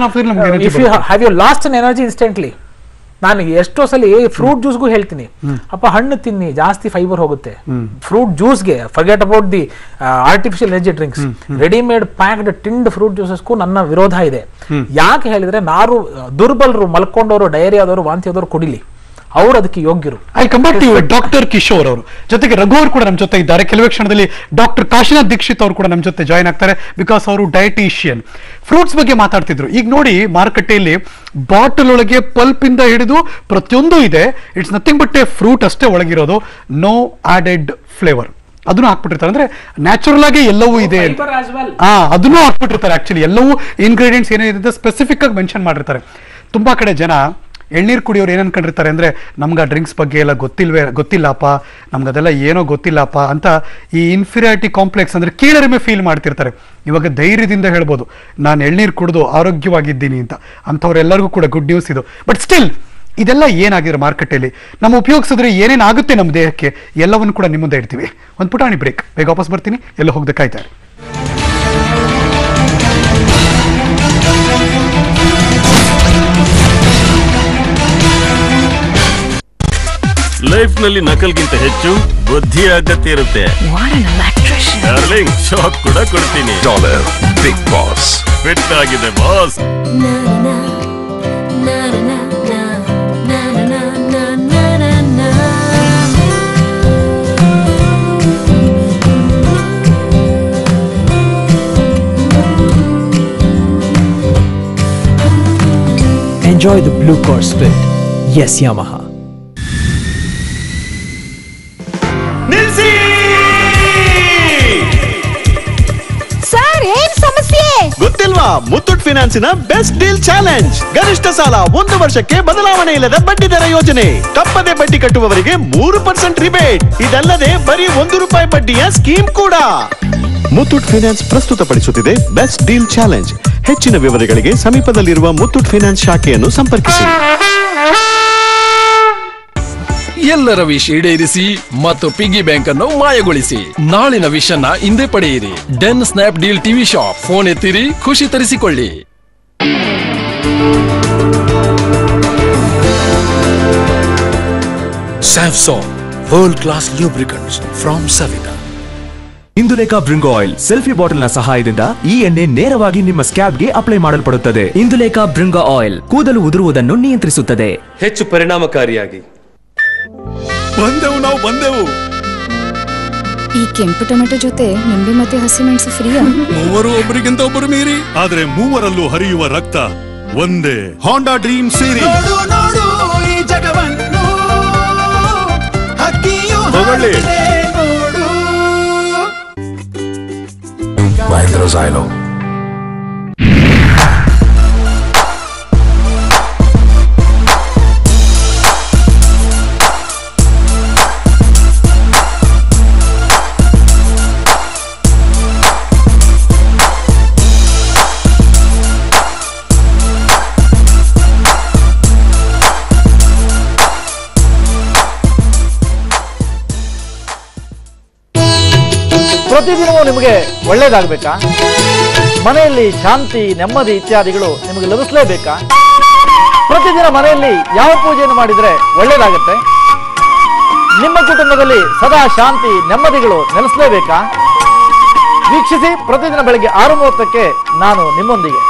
if you have you lost an energy instantly ನಾನು ಎಷ್ಟೋ ಸಲ ಫ್ರೂಟ್ ಜ್ಯೂಸ್ಗೂ ಹೇಳ್ತೀನಿ ಅಪ್ಪ ಹಣ್ಣು ತಿನ್ನಿ ಜಾಸ್ತಿ ಫೈಬರ್ ಹೋಗುತ್ತೆ ಫ್ರೂಟ್ ಜ್ಯೂಸ್ಗೆ forget about the artificial energy drinks readymade packed tinned fruit ಜ್ಯೂಸಸ್ಗೂ ನನ್ನ ವಿರೋಧ ಇದೆ ಯಾಕೆ ಹೇಳಿದ್ರೆ ನಾರು ದುರ್ಬಲರು ಮಲ್ಕೊಂಡವರು ಡಯರಿ ಆದವರು ವಾಂತಿ ಆದವರು ಕುಡಿಲಿ ಅವ್ರು ಅದಕ್ಕೆ ಯೋಗ್ಯರು I come back to doctor Kishore ಅವರು ಜೊತೆಗೆ ರಘು ಅವರು ಕೂಡ ನಮ್ಮ ಜೊತೆ ಇದ್ದಾರೆ ಕೆಲವೇ ಕ್ಷಣದಲ್ಲಿ ಡಾಕ್ಟರ್ ಕಾಶಿನಾಥ್ ದೀಕ್ಷಿತ್ ಅವರು ಕೂಡ ನಮ್ಮ ಜೊತೆ ಜಾಯ್ನ್ ಆಗ್ತಾರೆ ಬಿಕಾಸ್ ಅವರು ಡಯಟಿಷಿಯನ್ ಫ್ರೂಟ್ಸ್ ಬಗ್ಗೆ ಮಾತಾಡ್ತಿದ್ರು ಈಗ ನೋಡಿ ಮಾರುಕಟ್ಟೆಯಲ್ಲಿ ಬಾಟಲ್ ಒಳಗೆ ಪಲ್ಪ್ ಇಂದ ಹಿಡಿದು ಪ್ರತಿಯೊಂದು ಇದೆ it's nothing but a fruit ಅಷ್ಟೇ ಒಳಗಿರೋದು ನೋ ಆಡೆಡ್ ಫ್ಲೇವರ್ ಅದನ್ನು ಹಾಕ್ಬಿಟ್ಟಿರ್ತಾರೆ ಅಂದ್ರೆ ನ್ಯಾಚುರಲ್ ಆಗಿ ಎಲ್ಲವೂ ಇದೆ ಅಂತ. ಆ ಅದನ್ನು ಹಾಕ್ಬಿಟ್ಟಿರ್ತಾರೆ ಆಕ್ಚುಲಿ ಎಲ್ಲವೂ ಇಂಗ್ರೀಡಿಯೆಂಟ್ಸ್ ಏನೇನಿದೆ ಸ್ಪೆಸಿಫಿಕ್ ಆಗಿ ಮೆನ್ಷನ್ ಮಾಡಿರ್ತಾರೆ ತುಂಬಾ ಕಡೆ ಜನ ಎಳ್ನೀರು ಕುಡಿಯೋರು ಏನ್ ಅನ್ಕೊಂಡಿರ್ತಾರೆ ಅಂದ್ರೆ ನಮ್ಗೆ ಆ ಡ್ರಿಂಕ್ಸ್ ಬಗ್ಗೆ ಎಲ್ಲ ಗೊತ್ತಿಲ್ವೇ ಗೊತ್ತಿಲ್ಲಪ್ಪ ನಮ್ಗೆ ಅದೆಲ್ಲ ಏನೋ ಗೊತ್ತಿಲ್ಲಪ್ಪ ಅಂತ ಈ ಇನ್ಫೀರಿಯಾರಿಟಿ ಕಾಂಪ್ಲೆಕ್ಸ್ ಅಂದ್ರೆ ಕೀಳರಿಮೆ ಫೀಲ್ ಮಾಡ್ತಿರ್ತಾರೆ ಇವಾಗ ಧೈರ್ಯದಿಂದ ಹೇಳ್ಬೋದು ನಾನು ಎಳ್ನೀರು ಕುಡಿದು ಆರೋಗ್ಯವಾಗಿದ್ದೀನಿ ಅಂತ ಅಂಥವ್ರೆಲ್ಲರಿಗೂ ಕೂಡ ಗುಡ್ ನ್ಯೂಸ್ ಇದು ಬಟ್ ಸ್ಟಿಲ್ ಇದೆಲ್ಲ ಏನಾಗಿದೆ ಮಾರ್ಕೆಟಲ್ಲಿ ನಮ್ಮ ಉಪಯೋಗಿಸಿದ್ರೆ ಏನೇನ್ ಆಗುತ್ತೆ ನಮ್ಮ ದೇಹಕ್ಕೆ ಎಲ್ಲವನ್ನು ಕೂಡ ನಿಮ್ಮ ಮುಂದೆ ಇಡ್ತೀವಿ ಒಂದು ಪುಟಾಣಿ ಬ್ರೇಕ್ ಬೇಗ ವಾಪಸ್ ಬರ್ತೀನಿ ಎಲ್ಲ ಹೋಗದೆ ಕಾಯ್ತಾರೆ ಲೈಫ್ ನಲ್ಲಿ ನಕಲ್ಗಿಂತ ಹೆಚ್ಚು ಬುದ್ಧಿಯ ಅಗತ್ಯ ಇರುತ್ತೆ ಡಾರ್ಲಿಂಗ್ ಶಾಕ್ ಕೂಡ ಕೊಡ್ತೀನಿ Dollar Big Boss. ಫಿಟ್ ಆಗಿದೆ boss Enjoy the blue car split. Yes, Yamaha. ನಿಲ್ಸಿ ಸರ್ ಏನ್ ಸಮಸ್ಯೆ ಗೊತ್ತಿಲ್ವಾ ಮುತ್ತೂಟ್ ಫಿನಾನ್ಸಿನ ಬೆಸ್ಟ್ ಡೀಲ್ ಚಾಲೆಂಜ್ ಗರಿಷ್ಠ ಸಾಲ ಒಂದು ವರ್ಷಕ್ಕೆ ಬದಲಾವಣೆ ಇಲ್ಲದ ಬಡ್ಡಿ ದರ ಯೋಜನೆ ತಪ್ಪದೆ ಬಡ್ಡಿ ಕಟ್ಟುವವರಿಗೆ ಮೂರು ಪರ್ಸೆಂಟ್ ರಿಬೇಟ್ ಇದಲ್ಲದೆ ಬರೀ ಒಂದು ರೂಪಾಯಿ ಬಡ್ಡಿಯ ಸ್ಕೀಮ್ ಕೂಡ ಮುತ್ತೂಟ್ ಫಿನಾನ್ಸ್ ಪ್ರಸ್ತುತಪಡಿಸುತ್ತಿದೆ ಬೆಸ್ಟ್ ಡೀಲ್ ಚಾಲೆಂಜ್ ಹೆಚ್ಚಿನ ವಿವರಗಳಿಗೆ ಸಮೀಪದಲ್ಲಿರುವ ಮುತ್ತೂಟ್ ಫಿನಾನ್ಸ್ ಶಾಖೆಯನ್ನು ಸಂಪರ್ಕಿಸಿ ಎಲ್ಲರ ವಿಶ್ ಈಡೇರಿಸಿ ಮತ್ತು ಪಿಗ್ಗಿ ಬ್ಯಾಂಕ್ ಅನ್ನು ಮಾಯಗೊಳಿಸಿ ನಾಳಿನ ವಿಶ್ ಅನ್ನ ಹಿಂದೆ ಪಡೆಯಿರಿ ಡೆನ್ Snapdeal TV shop phone ಎತ್ತಿರಿ ಖುಷಿ ತರಿಸಿಕೊಳ್ಳಿ Samsung world class lubricants from Savita Indulekha Bhringa oil selfie bottle ನ ಸಹಾಯದಿಂದ ಈ ಎಣ್ಣೆ ನೇರವಾಗಿ ನಿಮ್ಮ ಸ್ಕ್ಯಾಬ್ಗೆ ಅಪ್ಲೈ ಮಾಡಲ್ಪಡುತ್ತದೆ ಇಂದುಲೇಖ ಬ್ರಿಂಗ ಆಯಿಲ್ ಕೂದಲು ಉದುರುವುದನ್ನು ನಿಯಂತ್ರಿಸುತ್ತದೆ ಹೆಚ್ಚು ಪರಿಣಾಮಕಾರಿಯಾಗಿ ಬಂದೆವು ನಾವು ಬಂದೆವು ಈ ಕೆಂಪು ಟೊಮೆಟೊ ಜೊತೆ ನಿಂಬೆ ಮತ್ತೆ ಹಸಿಮೆಣಸು ಫ್ರೀಯಾ ಮೂವರು ಒಬ್ಬರಿಗಿಂತ ಒಬ್ಬರು ಮೀರಿ ಆದ್ರೆ ಮೂವರಲ್ಲೂ ಹರಿಯುವ ರಕ್ತ ಒಂದೇ ಹಾಂಡಾ ಡ್ರೀಮ್ ಸೀರಿ ತಗೊಳ್ಳಿ ಮಹೇಂದ್ರ ಝೈಲೋ ಪ್ರತಿದಿನವೂ ನಿಮಗೆ ಒಳ್ಳೇದಾಗಬೇಕಾ ಮನೆಯಲ್ಲಿ ಶಾಂತಿ ನೆಮ್ಮದಿ ಇತ್ಯಾದಿಗಳು ನಿಮಗೆ ಲಭಿಸಲೇಬೇಕಾ ಪ್ರತಿದಿನ ಮನೆಯಲ್ಲಿ ಯಾವ ಪೂಜೆಯನ್ನು ಮಾಡಿದರೆ ಒಳ್ಳೇದಾಗುತ್ತೆ ನಿಮ್ಮ ಕುಟುಂಬದಲ್ಲಿ ಸದಾ ಶಾಂತಿ ನೆಮ್ಮದಿಗಳು ನೆಲೆಸಲೇಬೇಕಾ ವೀಕ್ಷಿಸಿ ಪ್ರತಿದಿನ ಬೆಳಗ್ಗೆ ಆರು ಮೂವತ್ತಕ್ಕೆ ನಾನು ನಿಮ್ಮೊಂದಿಗೆ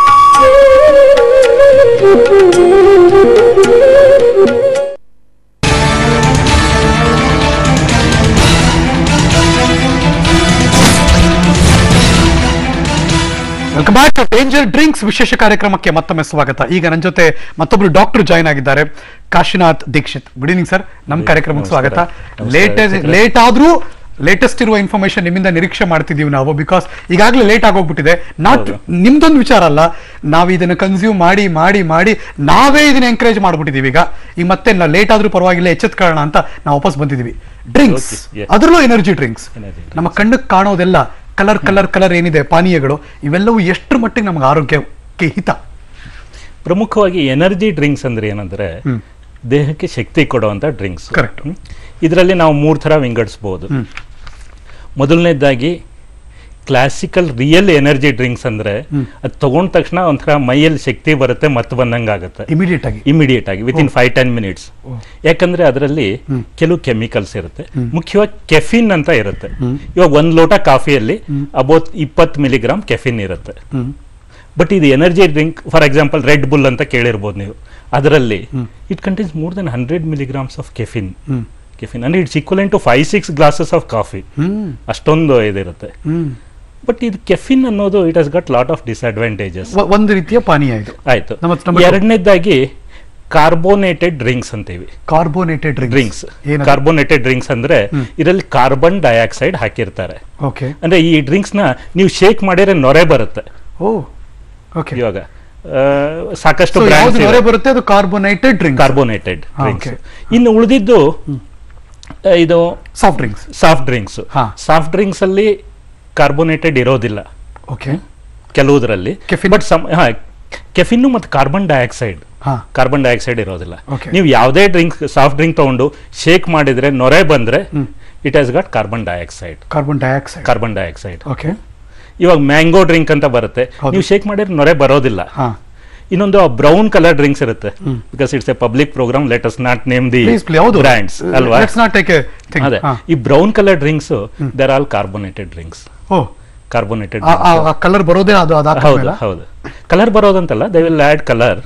welcome back to danger drinks ವಿಶೇಷ ಕಾರ್ಯಕ್ರಮಕ್ಕೆ ಮತ್ತೊಮ್ಮೆ ಸ್ವಾಗತ ಈಗ ನನ್ನ ಜೊತೆ ಮತ್ತೊಬ್ರು ಡಾಕ್ಟರ್ ಜಾಯ್ನ್ ಆಗಿದ್ದಾರೆ Kashinath Dixit good evening sir ನಮ್ಮ ಕಾರ್ಯಕ್ರಮಕ್ಕೆ ಸ್ವಾಗತ ಲೇಟೆಸ್ಟ್ ಲೇಟ್ ಆದ್ರೂ ಲೇಟೆಸ್ಟ್ ಇರುವ ಇನ್ಫಾರ್ಮೇಶನ್ ನಿಮ್ಮಿಂದ ನಿರೀಕ್ಷೆ ಮಾಡ್ತಿದೀವಿ ನಾವು ಬಿಕಾಸ್ ಈಗಾಗಲೇ ಲೇಟ್ ಆಗೋಗ್ಬಿಟ್ಟಿದೆ ನಾಟ್ ನಿಮ್ದೊಂದು ವಿಚಾರ ಅಲ್ಲ ನಾವು ಇದನ್ನ ಕನ್ಸ್ಯೂಮ್ ಮಾಡಿ ಮಾಡಿ ಮಾಡಿ ನಾವೇ ಇದನ್ನ ಎಂಕರೇಜ್ ಮಾಡ್ಬಿಟ್ಟಿದೀವಿ ಈಗ ಈಗ ಮತ್ತೆ ಲೇಟ್ ಆದ್ರೂ ಪರವಾಗಿಲ್ಲ ಎಚ್ಚೆತ್ಕೊಳ್ಳೋಣ ಅಂತ ನಾವು ವಾಪಸ್ ಬಂದಿದೀವಿ ಡ್ರಿಂಕ್ಸ್ ಅದರಲ್ಲೂ ಎನರ್ಜಿ ಡ್ರಿಂಕ್ಸ್ ನಮ್ಮ ಕಣ್ಣಕ್ಕೆ ಕಾಣೋದೆಲ್ಲ ಕಲರ್ ಕಲರ್ ಕಲರ್ ಏನಿದೆ ಪಾನೀಯಗಳು ಇವೆಲ್ಲವೂ ಎಷ್ಟರ ಮಟ್ಟಿಗೆ ನಮಗೆ ಆರೋಗ್ಯಕ್ಕೆ ಹಿತ ಪ್ರಮುಖವಾಗಿ ಎನರ್ಜಿ ಡ್ರಿಂಕ್ಸ್ ಅಂದ್ರೆ ಏನಂದ್ರೆ ದೇಹಕ್ಕೆ ಶಕ್ತಿ ಕೊಡುವಂತ ಡ್ರಿಂಕ್ಸ್ Correct. ಇದರಲ್ಲಿ ನಾವು ಮೂರು ಥರ ವಿಂಗಡಿಸ್ಬೋದು ಮೊದಲನೇದಾಗಿ ಕ್ಲಾಸಿಕಲ್ ರಿಯಲ್ ಎನರ್ಜಿ ಡ್ರಿಂಕ್ಸ್ ಅಂದ್ರೆ ಅದು ತಗೊಂಡ ತಕ್ಷಣ ಒಂಥರ ಮೈಯಲ್ಲಿ ಶಕ್ತಿ ಬರುತ್ತೆ ಮತ್ತು ಬಂದಂಗಾಗುತ್ತೆ ಇಮಿಡಿಯೇಟ್ ಆಗಿ ಇಮಿಡಿಯೇಟ್ ಆಗಿ within five ten minutes ಯಾಕಂದ್ರೆ ಅದರಲ್ಲಿ ಕೆಲವು ಕೆಮಿಕಲ್ಸ್ ಇರುತ್ತೆ ಮುಖ್ಯವಾಗಿ ಕೆಫಿನ್ ಅಂತ ಇರುತ್ತೆ ಇವಾಗ ಒಂದ್ ಲೋಟ ಕಾಫಿಯಲ್ಲಿ ಅಬೌಟ್ ಇಪ್ಪತ್ತು ಮಿಲಿಗ್ರಾಮ್ ಕೆಫಿನ್ ಇರುತ್ತೆ ಬಟ್ ಇದು energy drink for example Red Bull ಅಂತ ಕೇಳಿರ್ಬೋದು ನೀವು ಅದರಲ್ಲಿ it contains more than hundred milligrams of caffeine caffeine ಅಂದ್ರೆ it's equivalent to five six glasses of coffee ಅಷ್ಟೊಂದು ಇದಿರುತ್ತೆ ಬಟ್ ಇದು ಕೆಫಿನ್ ಅನ್ನೋದು it has got lot of disadvantages ಒ- ಒಂದು ರೀತಿಯ ಪಾನೀಯ ಇದು ಆಯ್ತು ನಮ್ಮ- ನಮ್ಮ- ಎರಡನೇದಾಗಿ ಕಾರ್ಬೋನೇಟೆಡ್ ಡ್ರಿಂಕ್ಸ್ ಅಂತೀವಿ ಕಾರ್ಬೋನೇಟೆಡ್ ಡ್ರಿಂಕ್ಸ್ ಏನದು? ಕಾರ್ಬೋನೇಟೆಡ್ ಡ್ರಿಂಕ್ಸ್ ಅಂದ್ರೆ ಇದರಲ್ಲಿ ಕಾರ್ಬನ್ ಡೈಆಕ್ಸೈಡ್ ಹಾಕಿರ್ತಾರೆ ಓಕೆ ಅಂದ್ರೆ ಈ ಡ್ರಿಂಕ್ಸ್ ನ ನೀವು ಶೇಕ್ ಮಾಡಿದ್ರೆ ನೊರೆ ಬರುತ್ತೆ ಓ ಓಕೆ ಇವಾಗ ಆ, ಸಾಕಷ್ಟು So, ಯಾವ್ದು ಬ್ರ್ಯಾಂಡ್ಸ್ ನೊರೆ ಬರುತ್ತೆ ಅದು ಕಾರ್ಬೋನೇಟೆಡ್ ಡ್ರಿಂಕ್ ಕಾರ್ಬೋನೇಟೆಡ್ ಹಾ, ಡ್ರಿಂಕ್ಸ್ okay. ಇನ್ನು ಉಳಿದಿದ್ದು ಆ, ಇದು ಸಾಫ್ಟ್ ಡ್ರಿಂಕ್ಸ್ ಸಾಫ್ಟ್ ಡ್ರಿಂಕ್ಸ್ ಹಾ. ಸಾಫ್ಟ್ ಡ್ರಿಂಕ್ಸ್ ಅಲ್ಲಿ ಕಾರ್ಬೋನೇಟೆಡ್ ಇರೋದಿಲ್ಲ ಓಕೆ ಕೆಲವುದರಲ್ಲಿ ಬಟ್ ಕೆಫಿನ್ ಮತ್ತು ಕಾರ್ಬನ್ ಡೈಆಕ್ಸೈಡ್ ಹಾ. ಕಾರ್ಬನ್ ಡೈಆಕ್ಸೈಡ್ ಇರೋದಿಲ್ಲ Okay. ನೀವು ಯಾವುದೇ ಡ್ರಿಂಕ್ ಸಾಫ್ಟ್ ಡ್ರಿಂಕ್ ತಗೊಂಡು ಶೇಕ್ ಮಾಡಿದ್ರೆ ನೊರೆ ಬಂದ್ರೆ it has got carbon dioxide carbon dioxide carbon dioxide okay ಇವಾಗ ಮ್ಯಾಂಗೋ ಡ್ರಿಂಕ್ ಅಂತ ಬರುತ್ತೆ ಹೌದು. ನೀವು ಶೇಕ್ ಮಾಡಿದ್ರೆ ನೊರೆ ಬರೋದಿಲ್ಲ ಹಾ ಇನ್ನೊಂದು ಬ್ರೌನ್ ಕಲರ್ ಡ್ರಿಂಕ್ಸ್ ಇರುತ್ತೆ because it's a public programme let us not name the Please, please, ಹೌದು. ಬ್ರ್ಯಾಂಡ್ಸ್ ಅಲ್ವಾ Let's not take a thing. ಅದೇ ಹಾ. ಈ brown colour drinks there all carbonated drinks oh carbonated ಆ ಕಲರ್ ಬರೋದೇ ಅದು ಹೌದು ಅದಾದ್ಮೇಲೆ ಹೌದು ಕಲರ್ ಬರೋದಂತಲ್ಲ they will add colour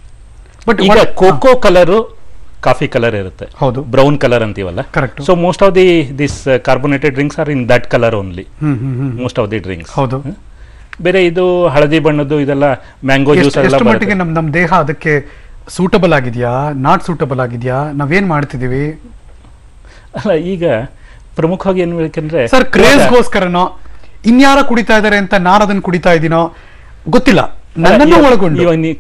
but ಈಗ ಕೋಕೋ ಕಲರ್ ಕಾಫಿ ಕಲರ್ ಇರುತ್ತೆ ಹೌದು ಬ್ರೌನ್ ಕಲರ್ ಅಂತೀವಲ್ಲ Correct. So most of the this carbonated drinks are in that colour only hmm hmm hmm most of the drinks ಹೌದು ಬೇರೆ ಇದು ಹಳದಿ ಬಣ್ಣದ್ದು ಇದೆಲ್ಲ ಮ್ಯಾಂಗೋ ಜ್ಯೂಸ್ ಎಷ್ಟು ಎಲ್ಲ ಎಷ್ಟು ಬರುತ್ತೆ. ಮಟ್ಟಿಗೆ ನಮ್ ನಮ್ ದೇಹ ಅದಕ್ಕೆ ಸೂಟಬಲ್ ಆಗಿದ್ಯಾ ನಾಟ್ ಸೂಟಬಲ್ ಆಗಿದ್ಯಾ ನಾವೇನ್ ಮಾಡ್ತಿದೀವಿ ಅಲ್ಲ ಈಗ ಪ್ರಮುಖವಾಗಿ ಏನ್ ಬೇಕಂದ್ರೆ ಸರ್ ಕ್ರೇಜ್ಗೋಸ್ಕರನೋ ಇನ್ಯಾರ ಕುಡಿತಾ ಇದಾರೆ ಅಂತ ನಾನು ಅದನ್ನ ಕುಡಿತಾ ಇದೀನೋ ಗೊತ್ತಿಲ್ಲ ನನ್ನನ್ನು ಇವಾಗ- ಒಳಗೊಂಡು ಇವಾಗ ನೀ-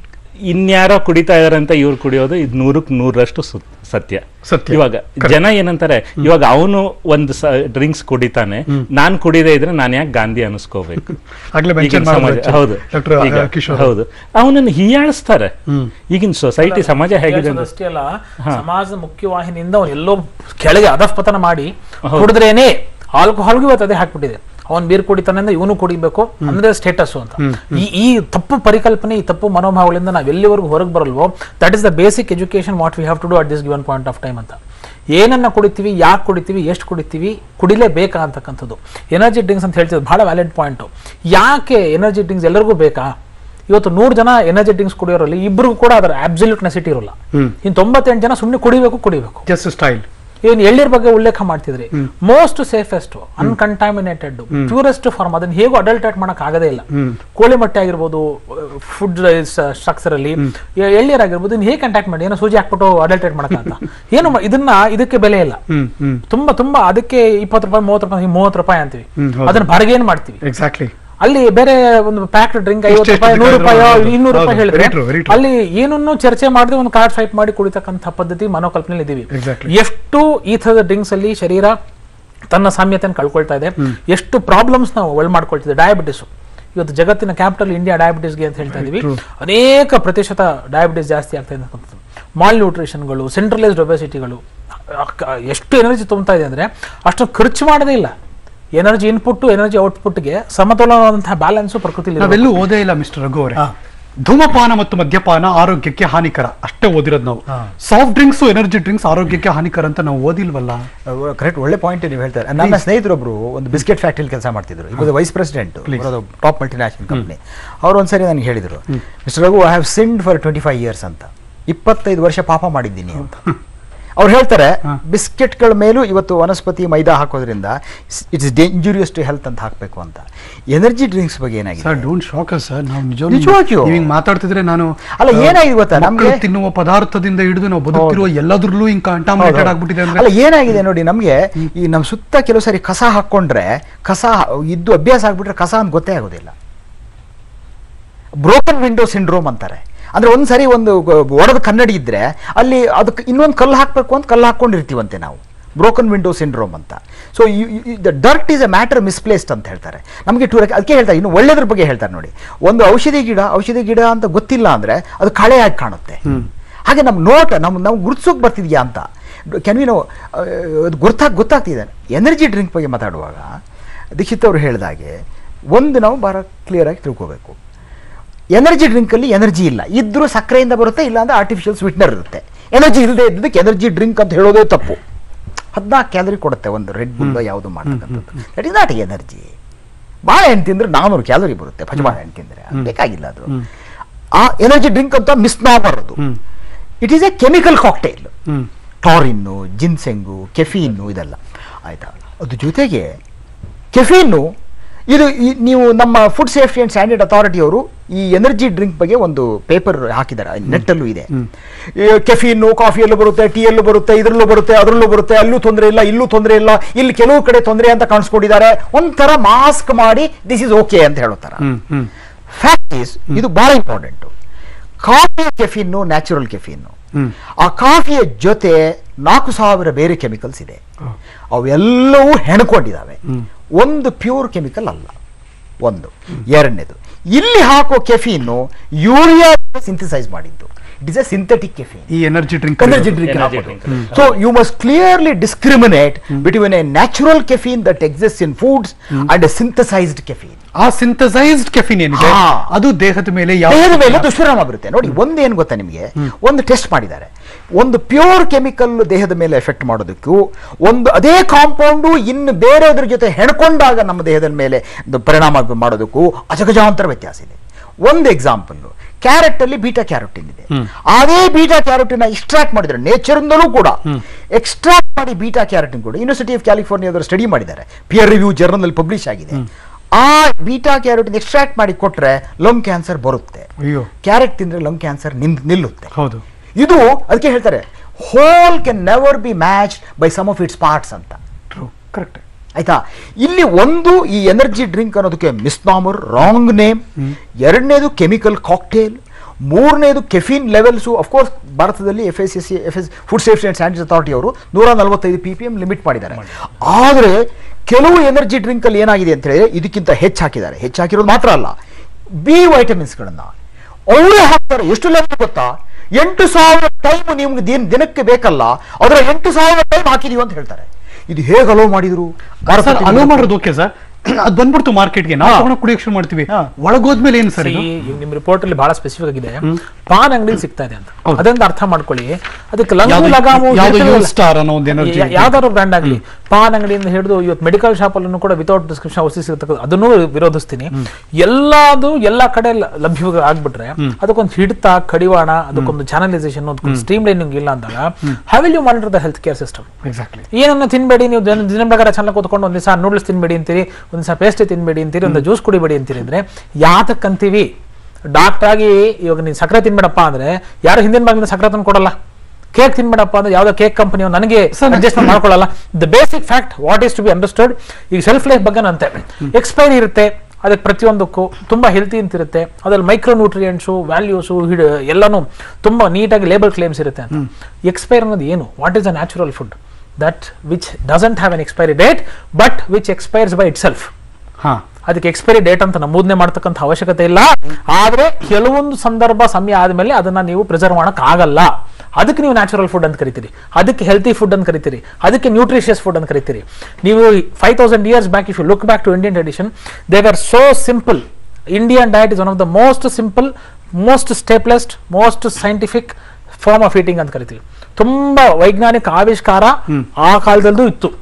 ಇನ್ಯಾರೋ ಕುಡಿತಾ ಇದಾರೆ ಅಂತ ಇವ್ರು ಕುಡಿಯೋದು ಇದು ನೂರಕ್ಕೆ ನೂರಷ್ಟು ಸು- ಸತ್ಯ ಸತ್ಯ. ಇವಾಗ ಜನ ಏನಂತಾರೆ ಇವಾಗ ಅವನು ಒಂದು ಡ್ರಿಂಕ್ಸ್ ಕುಡಿತಾನೆ ನಾನ್ ಕುಡಿದೇ ಇದ್ರೆ ನಾನು ಯಾಕೆ ಗಾಂಧಿ ಅನಿಸ್ಕೋಬೇಕು ಆಗ್ಲೇ mention ಈಗಿನ ಮಾಡಿದ್ರು ಸಮಾಜ actually. ಹೌದು Dr. ಈಗ ಕಿಶೋರ್. ಹೌದು ಅವನನ್ನು ಹೀಯಾಳಿಸ್ತಾರೆ ಈಗಿನ ಸೊಸೈಟಿ ಸಮಾಜ ಹೇಗಿದೆ ಅಂದ್ರೆ ಅಷ್ಟೇ ಅಲ್ಲ ಸಮಾಜದ ಮುಖ್ಯವಾಹಿನಿಯಿಂದ ಅವ್ನು ಎಲ್ಲೋ ಕೆಳಗೆ ಅಧಃಪತನ ಮಾಡಿ ಹೌದು. ಕುಡಿದ್ರೇನೆ ಆಲ್ಕೋಹಾಲ್ಗೂ ಇವತ್ತು ಅದೇ ಹಾಕ್ಬಿಟ್ಟಿದೆ ಅವ್ನ್ ಬೀರ್ ಕುಡಿತಾನೆ ಅಂದ್ರೆ ಇವನು ಕುಡಿಬೇಕು ಅಂದ್ರೆ ಸ್ಟೇಟಸ್ ಅಂತ ಈ ಈ ತಪ್ಪು ಪರಿಕಲ್ಪನೆ ಈ ತಪ್ಪು ಮನೋಭಾವಗಳಿಂದ ನಾವು ಎಲ್ಲಿವರೆಗೂ ಹೊರಗೆ ಬರಲ್ವೋ that is the basic education what we have to do at this given point of time ಅಂತ ಏನನ್ನ ಕುಡಿತೀವಿ ಯಾಕೆ ಕುಡಿತೀವಿ ಎಷ್ಟು ಕುಡಿತೀವಿ ಕುಡಿಲೇಬೇಕಾ ಅಂತಕ್ಕಂಥದ್ದು ಎನರ್ಜಿ ಡ್ರಿಂಕ್ಸ್ ಅಂತ ಹೇಳ್ತಿದ್ದು ಬಹಳ ವ್ಯಾಲಿಡ್ ಪಾಯಿಂಟ್ ಯಾಕೆ ಎನರ್ಜಿ ಡ್ರಿಂಕ್ಸ್ ಎಲ್ಲರಿಗೂ ಬೇಕಾ ಇವತ್ತು ನೂರು ಜನ ಎನರ್ಜಿ ಡ್ರಿಂಕ್ಸ್ ಕುಡಿಯೋರಲ್ಲಿ ಇಬ್ಬರಿಗೂ ಕೂಡ ಅದರ ಅಬ್ಸಲ್ಯೂಟ್ ನೆಸಿಟಿ ಇರೋಲ್ಲ ಇನ್ನು ತೊಂಬತ್ತೆಂಟು ಜನ ಸುಮ್ಮನೆ ಕುಡಿಬೇಕು ಕುಡಿಬೇಕು ಜಸ್ಟ್ ಸ್ಟೈಲ್ ಏನು ಎಳ್ನೀರ್ ಬಗ್ಗೆ ಉಲ್ಲೇಖ ಮಾಡ್ತಿದ್ರಿ most safest uncontaminated purest form ಅದನ್ನ ಹೇಗೂ ಅಡಲ್ಟೇಟ್ ಮಾಡಕ್ ಆಗದೇ ಇಲ್ಲ ಕೋಳಿ ಮೊಟ್ಟೆ ಆಗಿರ್ಬೋದು ಫುಡ್ ಸ್ಟ್ರಕ್ಚರ್ ಅಲ್ಲಿ ಎ- ಎಳ್ನೀರ್ ಆಗಿರ್ಬೋದು ಇನ್ನು ಹೇಗೆ ಕಂಟ್ಯಾಕ್ಟ್ ಮಾಡಿ ಏನೋ ಸೂಜಿ ಹಾಕ್ಬಿಟ್ಟು ಅಡಲ್ಟೇಟ್ ಮಾಡಕ್ಕಂತ ಏನು ಮಾ- ಇದನ್ನ ಇದಕ್ಕೆ ಬೆಲೆ ಇಲ್ಲ ಹ್ಮ್ ಹ್ಮ್ ತುಂಬಾ ತುಂಬಾ ಅದಕ್ಕೆ ಇಪ್ಪತ್ತು ರೂಪಾಯಿ ಮೂವತ್ತು ರೂಪಾಯಿ ಮೂವತ್ತು ರೂಪಾಯಿ ಅಂತೀವಿ ಹ್ಮ್, ಹೌದು. ಅದನ್ನ ಬಾರ್ಗೇನ್ ಮಾಡ್ತೀವಿ ಎಕ್ಸಾಕ್ಟ್ಲಿ ಅಲ್ಲಿ ಬೇರೆ ಒಂದು ಪ್ಯಾಕ್ಡ್ ಡ್ರಿಂಕ್ ಐವತ್ತು ಎಷ್ಟು ರೂಪಾಯಿ ನೂರು ರೂಪಾಯಿ ಹೌದು, ಇನ್ನೂರು ಹೌದು, ರೂಪಾಯಿ ಹೇಳಿದ್ರೆ very true, very true. ಅಲ್ಲಿ ಏನನ್ನೂ ಚರ್ಚೆ ಮಾಡದೆ ಒಂದು ಕಾರ್ಡ್ ಸ್ವೈಪ್ ಮಾಡಿ ಕುಡಿತಕ್ಕಂಥ ಪದ್ಧತಿ ಮನೋಕಲ್ಪನೆಯಲ್ಲಿ ಇದೀವಿ Exactly. ಎಷ್ಟು ಈ ಥರದ ಡ್ರಿಂಕ್ಸ್ ಅಲ್ಲಿ ಶರೀರ ತನ್ನ ಸಾಮ್ಯತೆಯನ್ನು ಕಳ್ಕೊಳ್ತಾ ಇದೆ ಎಷ್ಟು ಪ್ರಾಬ್ಲಮ್ಸ್ ನಾವು ಒಳ್ ಮಾಡ್ಕೊಳ್ತಿದೆ ಡಯಾಬಿಟಿಸ್ ಇವತ್ತು ಜಗತ್ತಿನ ಕ್ಯಾಪಿಟಲ್ ಇಂಡಿಯಾ ಡಯಾಬಿಟಿಸ್ಗೆ ಅಂತ ಹೇಳ್ತಾ ಇದೀವಿ ಅನೇಕ ಪ್ರತಿಶತ ಡಯಾಬಿಟಿಸ್ ಜಾಸ್ತಿ ಆಗ್ತಾ ಇದೆ ಮಾಲ್ ನ್ಯೂಟ್ರಿಷನ್ಗಳು ಸೆಂಟ್ರಲೈಸ್ಡ್ ಒಬೆಸಿಟಿಗಳು ಎಷ್ಟು ಎನರ್ಜಿ ತುಂಬ್ತಾ ಇದೆ ಅಂದ್ರೆ ಅಷ್ಟು ಖರ್ಚು ಮಾಡೋದೇ ಇಲ್ಲ ಎನರ್ಜಿ ಇನ್ಪುಟ್ ಎನರ್ಜಿ ಔಟ್ಪುಟ್ಗೆ ಸಮತೋಲನವಾದಂತಹ ಬ್ಯಾಲೆನ್ಸ್ ಪ್ರಕೃತಿ ನಾವೆಲ್ಲೂ ಓದೇ ಇಲ್ಲ ಮಿಸ್ಟರ್ ರಘು ಅವರೇ ಧೂಮಪಾನ ಮತ್ತು ಮದ್ಯಪಾನ ಆರೋಗ್ಯಕ್ಕೆ ಹಾನಿಕರ ಅಷ್ಟೇ ಓದಿರೋದು ನಾವು ಸಾಫ್ಟ್ ಡ್ರಿಂಕ್ಸ್ ಎನರ್ಜಿ ಡ್ರಿಂಕ್ಸ್ ಆರೋಗ್ಯಕ್ಕೆ ಹಾನಿಕರ ಅಂತ ನಾವು ಓದಿಲ್ವಲ್ಲ ಕರೆಕ್ಟ್ ಒಳ್ಳೆ ಪಾಯಿಂಟ್ ನೀವು ಹೇಳ್ತಾರೆ ನನ್ನ ಸ್ನೇಹಿತರೊಬ್ರು ಒಂದು ಬಿಸ್ಕೆಟ್ ಫ್ಯಾಕ್ಟ್ರಿಲಿ ಕೆಲಸ ಮಾಡ್ತಿದ್ರು ಈಗ vice president top multinational company ಅವ್ರು ಒಂದ್ಸರಿ ನನಗೆ ಹೇಳಿದ್ರು mister Raghu I have sinned for twenty five years ಅಂತ ಇಪ್ಪತ್ತೈದು ವರ್ಷ ಪಾಪ ಮಾಡಿದ್ದೀನಿ ಅಂತ ಅವ್ರು ಹೇಳ್ತಾರೆ ಬಿಸ್ಕೆಟ್ಗಳ ಮೇಲೂ ಇವತ್ತು ವನಸ್ಪತಿ ಮೈದಾ ಹಾಕೋದ್ರಿಂದ ಇಟ್ಸ್ ಡೇಂಜರಿಯಸ್ ಟು ಹೆಲ್ತ್ ಅಂತ ಹಾಕಬೇಕು ಅಂತ ಎನರ್ಜಿ ಡ್ರಿಂಕ್ಸ್ ಬಗ್ಗೆ ಏನಾಗಿದೆ ಸರ್ ಡೋಂಟ್ ಶಾಕ್ ಸರ್ ನಾವು ನಿಜವಾಗಿಯೂ? ನಿಜ ಮಾತಾಡ್ತಿದ್ರೆ ನಾನು ಅಲ್ಲ, ಆ, ಏನಾಗಿದೆ ಗೊತ್ತಾ? ಮಕ್ಕಳು ನಮ್ಗೆ- ತಿನ್ನುವ ಪದಾರ್ಥದಿಂದ ಹಿಡಿದು ನಾವು ಬದುಕಿರುವ ಎಲ್ಲದ್ರಲ್ಲೂ ಹಿಂಗ್ ಕಂಟಾಮಿನೇಟೆಡ್ ಹೌದು. ಆಗ್ಬಿಟ್ಟಿದೆ ಅಲ್ಲ ಅಂದ್ರೆ ಏನಾಗಿದೆ ನೋಡಿ ನಮಗೆ ಈ ನಮ್ಮ ಸುತ್ತ ಕೆಲವು ಸಾರಿ ಕಸ ಹಾಕೊಂಡ್ರೆ ಕಸ ಇದ್ದು ಅಭ್ಯಾಸ ಆಗ್ಬಿಟ್ರೆ ಕಸ ಅಂತ ಗೊತ್ತೇ ಆಗೋದಿಲ್ಲ ಬ್ರೋಕನ್ ವಿಂಡೋ ಸಿಂಡ್ರೋಮ್ ಅಂತಾರೆ ಅಂದ್ರೆ ಒಂದ್ಸರಿ ಒಂದು ಒಡೆದ ಕನ್ನಡಿ ಇದ್ರೆ ಅಲ್ಲಿ ಅದಕ್ಕೆ ಇನ್ನೊಂದು ಕಲ್ಲು ಹಾಕಬೇಕು ಅಂತ ಕಲ್ಲು ಹಾಕೊಂಡಿರ್ತೀವಂತೆ ನಾವು ಬ್ರೋಕನ್ ವಿಂಡೋ ಸಿಂಡ್ರೋಮ್ ಅಂತ so the dirt is a matter misplaced ಅಂತ ಹೇಳ್ತಾರೆ ನಮಗೆ ಟೂರ್ ಅದಕ್ಕೆ ಹೇಳ್ತಾರೆ ಇನ್ನು ಒಳ್ಳೆದ್ರ ಬಗ್ಗೆ ಹೇಳ್ತಾರೆ ನೋಡಿ ಒಂದು ಔಷಧಿ ಗಿಡ ಔಷಧಿ ಗಿಡ ಅಂತ ಗೊತ್ತಿಲ್ಲ ಅಂದ್ರೆ ಅದು ಕಳೆಯಾಗಿ ಕಾಣುತ್ತೆ ಹಾಗೆ ನಮ್ಮ ನೋಟ ನಮ್ಮ ನಾವು ಗುರುತಿಸೋಕೆ ಬರ್ತಿದ್ಯಾ ಅಂತ ಕೆನ್ ವಿ ನಾವು ಅದು ಗೊತ್ತಾಗ್ ಗೊತ್ತಾಗ್ತಿದೆ ಎನರ್ಜಿ ಡ್ರಿಂಕ್ ಬಗ್ಗೆ ಮಾತಾಡುವಾಗ ದೀಕ್ಷಿತ್ ಅವರು ಹೇಳಿದಾಗೆ ಒಂದು ನಾವು ಭಾಳ ಕ್ಲಿಯರಾಗಿ ತಿಳ್ಕೋಬೇಕು ಎನರ್ಜಿ ಡ್ರಿಂಕಲ್ಲಿ ಎನರ್ಜಿ ಇಲ್ಲ ಇದ್ರೂ ಸಕ್ಕರೆಯಿಂದ ಬರುತ್ತೆ ಇಲ್ಲ ಅಂದ್ರೆ ಆರ್ಟಿಫಿಷಿಯಲ್ ಸ್ವೀಟ್ನರ್ ಇರುತ್ತೆ ಎನರ್ಜಿ ಇಲ್ಲದೆ ಇದ್ದದಕ್ಕೆ ಎನರ್ಜಿ ಡ್ರಿಂಕ್ ಅಂತ ಹೇಳೋದೇ ತಪ್ಪು ಹದಿನಾಲ್ಕು ಕ್ಯಾಲರಿ ಕೊಡುತ್ತೆ ಒಂದು ರೆಡ್ ಬುಲ್ ಯಾವುದು ಮಾಡ್ತಕ್ಕಂಥದ್ದು ದಟ್ ಇಸ್ ನಾಟ್ ಎನರ್ಜಿ ಬಾಳೆಹಣ್ಣು ತಿಂದ್ರೆ ನಾನ್ನೂರು ಕ್ಯಾಲರಿ ಬರುತ್ತೆ ಪಚ ಬಾಳೆಹಣ್ಣು ತಿಂದ್ರೆ ಅದು ಬೇಕಾಗಿಲ್ಲ ಅದು ಆ ಎನರ್ಜಿ ಡ್ರಿಂಕ್ ಅಂತ ಮಿಸ್ನಾಮರ್ ಅದು it is a chemical cocktail taurine ginseng caffeine ಇದೆಲ್ಲ ಆಯ್ತಾ ಅದ್ರ ಜೊತೆಗೆ ಕೆಫೀನು ಇದು ಈ- ನೀವು ನಮ್ಮ ಫುಡ್ ಸೇಫ್ಟಿ ಅಂಡ್ ಸ್ಟ್ಯಾಂಡರ್ಡ್ ಅಥಾರಿಟಿಯವರು ಈ ಎನರ್ಜಿ ಡ್ರಿಂಕ್ ಬಗ್ಗೆ ಒಂದು ಪೇಪರ್ ಹಾಕಿದ್ದಾರೆ ನೆಟ್ಟಲ್ಲೂ ಇದೆ ಕೆಫೀನು ಕಾಫಿಯಲ್ಲೂ ಬರುತ್ತೆ ಟೀಯಲ್ಲೂ ಬರುತ್ತೆ ಇದರಲ್ಲೂ ಬರುತ್ತೆ ಅದರಲ್ಲೂ ಬರುತ್ತೆ ಅಲ್ಲೂ ತೊಂದರೆ ಇಲ್ಲ ಇಲ್ಲೂ ತೊಂದರೆ ಇಲ್ಲ ಇಲ್ಲಿ ಕೆಲವು ಕಡೆ ತೊಂದರೆ ಅಂತ ಕಾಣಿಸ್ಕೊಂಡಿದ್ದಾರೆ ಒಂಥರ ಮಾಸ್ಕ್ ಮಾಡಿ ದಿಸ್ ಇಸ್ ಓಕೆ ಅಂತ ಹೇಳುತ್ತಾರೆ ಫ್ಯಾಕ್ಟ್ ಈಸ್ ಇದು ಬಹಳ important coffee caffeine natural caffeine ಆ ಕಾಫಿಯ ಜೊತೆ ನಾಲ್ಕು ಸಾವಿರ ಬೇರೆ ಕೆಮಿಕಲ್ಸ್ ಇದೆ ಅವೆಲ್ಲವೂ ಹೆಣ್ಕೊಂಡಿದ್ದಾವೆ ಒಂದು ಪ್ಯೂರ್ ಕೆಮಿಕಲ್ ಅಲ್ಲ ಒಂದು ಎರಡನೇದು ಇಲ್ಲಿ ಹಾಕೋ ಕೆಫಿನ್ನು ಯೂರಿಯಾ ಸಿಂಥಸೈಸ್ ಮಾಡಿದ್ದು it is a synthetic caffeine ಈ energy drink energy drink Energy drink. So you must clearly discriminate between a natural caffeine that exist in foods and a synthesised caffeine ಆ synthesised caffeine ಏನಿದೆ ಹಾ. ಅದು ದೇಹದ ಮೇಲೆ ಯಾವ ದೇಹದ ಮೇಲೆ ದುಷ್ಪರಿಣಾಮ ಬರುತ್ತೆ ನೋಡಿ ಒಂದೇನು ಗೊತ್ತಾ ನಿಮಗೆ ಒಂದು ಟೆಸ್ಟ್ ಮಾಡಿದ್ದಾರೆ ಒಂದು ಪ್ಯೂರ್ ಕೆಮಿಕಲ್ ದೇಹದ ಮೇಲೆ ಎಫೆಕ್ಟ್ ಮಾಡೋದಕ್ಕೂ ಒಂದು ಅದೇ ಕಾಂಪೌಂಡು ಇನ್ನು ಬೇರೆದ್ರ ಜೊತೆ ಹೆಣ್ಕೊಂಡಾಗ ನಮ್ಮ ದೇಹದ ಮೇಲೆ ಒಂದು ಪರಿಣಾಮ ಮಾಡೋದಕ್ಕೂ ಅಜಗಜಾಂತರ ವ್ಯತ್ಯಾಸ ಇದೆ ಒಂದು ಎಕ್ಸಾಂಪಲ್ ಕ್ಯಾರೆಟ್ ಅಲ್ಲಿ ಬೀಟಾ ಕ್ಯಾರೋಟಿನ್ ಇದೆ ಅದೇ ಬೀಟಾ ಕ್ಯಾರೋಟಿನ್ ಎಕ್ಸ್ಟ್ರಾಕ್ಟ್ ಮಾಡಿದ್ರೆ ನೇಚರಿಂದಲೂ ಕೂಡ ಎಕ್ಸ್ಟ್ರಾಕ್ಟ್ ಮಾಡಿ ಬೀಟಾ ಕ್ಯಾರೋಟಿನ್ ಕೂಡ ಯೂನಿವರ್ಸಿಟಿ ಆಫ್ ಕ್ಯಾಲಿಫೋರ್ನಿಯಾದವರು ಸ್ಟಡಿ ಮಾಡಿದ್ದಾರೆ ಪಿಯರ್ ರಿವ್ಯೂ ಜರ್ನಲ್ ಪಬ್ಲಿಷ್ ಆಗಿದೆ ಆ ಬೀಟಾ ಕ್ಯಾರೋಟಿನ್ ಎಕ್ಸ್ಟ್ರಾಕ್ಟ್ ಮಾಡಿ ಕೊಟ್ರೆ ಲಂಗ್ ಕ್ಯಾನ್ಸರ್ ಬರುತ್ತೆ ಅಯ್ಯೋ ಕ್ಯಾರೆಟ್ ತಿಂದ್ರೆ ಲಂಗ್ ಕ್ಯಾನ್ಸರ್ ನಿಂತ್ ನಿಲ್ಲುತ್ತೆ ಹೌದು ಇದು ಅದಕ್ಕೆ ಹೇಳ್ತಾರೆ whole can never be match by sum of its parts ಅಂತ ಟ್ರೂ ಕರೆಕ್ಟ್ ಆಯ್ತಾ ಇಲ್ಲಿ ಒಂದು ಈ ಎನರ್ಜಿ ಡ್ರಿಂಕ್ ಅನ್ನೋದಕ್ಕೆ ಮಿಸ್ನಾಮರ್ ರಾಂಗ್ ನೇಮ್ ಎರಡನೇದು ಕೆಮಿಕಲ್ ಕಾಕ್ಟೇಲ್ ಮೂರನೇದು ಕೆಫಿನ್ ಲೆವೆಲ್ಸು ಅಫ್ಕೋರ್ಸ್ ಭಾರತದಲ್ಲಿ F S S C F S food safety and standards authority ಅವರು ನೂರ ನಲವತ್ತೈದು ಪಿ ಪಿ ಎಂ ಲಿಮಿಟ್ ಮಾಡಿದ್ದಾರೆ ಆದರೆ ಕೆಲವು ಎನರ್ಜಿ ಡ್ರಿಂಕ್ ಅಲ್ಲಿ ಏನಾಗಿದೆ ಅಂತ ಹೇಳಿದ್ರೆ ಇದಕ್ಕಿಂತ ಹೆಚ್ಚು ಹಾಕಿದ್ದಾರೆ ಹೆಚ್ಚು ಹಾಕಿರೋದು ಮಾತ್ರ ಅಲ್ಲ ಬಿ ವೈಟಮಿನ್ಸ್ಗಳನ್ನ ಅವರೇ ಹಾಕ್ತಾರೆ ಎಷ್ಟು ಲೆವೆಲ್ ಗೊತ್ತಾ ಎಂಟು ಸಾವಿರ ಟೈಮ್ ನಿಮ್ಗೆ ದಿನ ದಿನಕ್ಕೆ ಬೇಕಲ್ಲ ಅದರ ಎಂಟು ಸಾವಿರ ಟೈಮ್ ಹಾಕಿದೀವಿ ಅಂತ ಹೇಳ್ತಾರೆ ಇದು ಹೇಗೆ ಅಲೋ ಮಾಡಿದ್ರು ಸರ್ ಅಲೋ ಮಾಡೋದು ಓಕೆ ಸರ್ ಅದ್ ಬಂದ್ಬಿಡ್ತು ಮಾರ್ಕೆಟ್ಗೆ ನಾವು ತಗೊಂಡು ಕುಡಿಯೋಕೆ ಶುರು ಮಾಡ್ತೀವಿ ಒಳಗೋದ್ಮೇಲೆ ಏನು ಸರ್ ಇದು See, ನಿಮ್ ರಿಪೋರ್ಟ್ ಅಲ್ಲಿ ಬಹಳ ಸ್ಪೆಸಿಫಿಕ್ ಆಗಿದೆ ಪಾನ್ ಅಂಗಡಿ ಸಿಗ್ತಾ ಇದೆ ಅಂತ ಅದರಿಂದ ಅರ್ಥ ಮಾಡ್ಕೊಳ್ಳಿ ಅದಕ್ಕೆ ಲಂಗು ಯಾವ್ದು- ಲಗಾಮು ಯಾವ್ದು ಇರ್ತದಲ್ಲ. Youth Star ಅನ್ನೋ ಒಂದು energy ಯಾ- ಯಾವ್ದಾದ್ರು ಬ್ರ್ಯಾಂಡ್ ಆಗಲಿ ಪಾನ್ ಅಂಗಡಿಯಿಂದ ಹಿಡಿದು ಇವತ್ತು ಮೆಡಿಕಲ್ ಶಾಪ್ ಅಲ್ಲೂ ಕೂಡ ವಿತೌಟ್ ಡಿಸ್ಕ್ರಿಪ್ಷನ್ ಔಷಧಿ ಸಿಗತಕ್ಕದ್ದು ಅದನ್ನು ವಿರೋಧಿಸ್ತೀನಿ ಎಲ್ಲಾದು ಎಲ್ಲಾ ಕಡೆ ಲ- ಲಭ್ಯ ಆಗ್ಬಿಟ್ರೆ ಅದಕ್ಕೊಂದು ಹಿಡಿತ ಕಡಿವಾಣ ಅದಕ್ಕೊಂದು ಚಾನಲೈಸೇಷನ್ ಅದಕ್ಕೊಂದು ಸ್ಟ್ರೀಮ್ ಲೈನಿಂಗ್ ಇಲ್ಲ ಅಂದಾಗ have will you monitor the health care system exactly ಏನನ್ನ ತಿನ್ಬೇಡಿ ನೀವು ದಿನ ದಿನ ಪ್ರಕಾರ ಚೆನ್ನಾಗಿ ಕೂತ್ಕೊಂಡು ಒಂದ್ ದಿವಸ ನೂಡಲ್ಸ್ ತಿನ್ಬೇಡಿ ಅಂತೀರಿ ಒಂದ್ ದಿವಸ ಪೇಸ್ಟ್ರಿ ತಿನ್ಬೇಡಿ ಅಂತೀರಿ ಒಂದು ಜ್ಯೂಸ್ ಕುಡಿಬೇಡಿ ಅಂತೀರಿ ಅಂದ್ರೆ ಯಾತಕ್ಕಂತೀವಿ ಡಾಕ್ಟರ್ ಆಗಿ ಇವಾಗ ನೀನ್ ಸಕ್ಕರೆ ತಿನ್ಬೇಡಪ್ಪ ಅಂದ್ರೆ ಯಾರು ಹಿಂದಿನ ಭಾಗದಿಂದ ಸಕ್ಕರೆ ತಂದು ಕೊಡಲ್ಲ ಕೇಕ್ ತಿನ್ಬೇಡಪ್ಪ ಅಂದ್ರೆ ಯಾವ್ದೋ ಕೇಕ್ ಕಂಪನಿ ನನಗೆ ಅಡ್ಜಸ್ಟ್ ಮಾಡ್ಕೊಳ್ಳಲ್ಲ the basic fact what is to be understood ಈಗ ಸೆಲ್ಫ್ ಲೈಫ್ ಬಗ್ಗೆ ಅಂತೆ ಎಕ್ಸ್ಪೈರಿ ಇರುತ್ತೆ ಅದಕ್ಕೆ ಪ್ರತಿಯೊಂದಕ್ಕೂ ತುಂಬಾ ಹೆಲ್ತಿ ಅಂತ ಇರುತ್ತೆ ಅದ್ರಲ್ಲಿ ಮೈಕ್ರೋ ನ್ಯೂಟ್ರಿಯೆಂಟ್ಸು ವ್ಯಾಲ್ಯೂಸು ಹಿಡ್ ಎಲ್ಲಾನು ತುಂಬಾ ನೀಟಾಗಿ ಲೇಬಲ್ ಕ್ಲೇಮ್ಸ್ ಇರುತ್ತೆ ಅಂತ ಎಕ್ಸ್ಪೈರ್ ಅನ್ನೋದು ಏನು what is a natural food that which doesn't have an expiry date but which expires by itself ಹಾ ಅದಕ್ಕೆ ಎಕ್ಸ್ಪೈರಿ ಡೇಟ್ ಅಂತ ನಮೂದನೆ ಮಾಡ್ತಕ್ಕಂಥ ಅವಶ್ಯಕತೆ ಇಲ್ಲ ಆದ್ರೆ ಕೆಲವೊಂದು ಸಂದರ್ಭ ಸಮಯ ಆದ್ಮೇಲೆ ಅದನ್ನ ನೀವು ಪ್ರಿಸರ್ವ್ ಮಾಡಕ್ ಆಗಲ್ಲ ಅದಕ್ಕೆ ನೀವು ನ್ಯಾಚುರಲ್ ಫುಡ್ ಅಂತ ಕರಿತೀರಿ ಅದಕ್ಕೆ ಹೆಲ್ತಿ ಫುಡ್ ಅಂತ ಕರಿತೀರಿ ಅದಕ್ಕೆ ನ್ಯೂಟ್ರಿಷಿಯಸ್ ಫುಡ್ ಅಂತ ಕರಿತೀರಿ ನೀವು five thousand years back if you look back to Indian tradition they are so simple Indian diet is one of the most simple most stablest most scientific form of eating ಅಂತ ಕರಿತೀವಿ ತುಂಬಾ ವೈಜ್ಞಾನಿಕ ಆವಿಷ್ಕಾರ ಆ ಕಾಲದಲ್ಲೂ ಇತ್ತು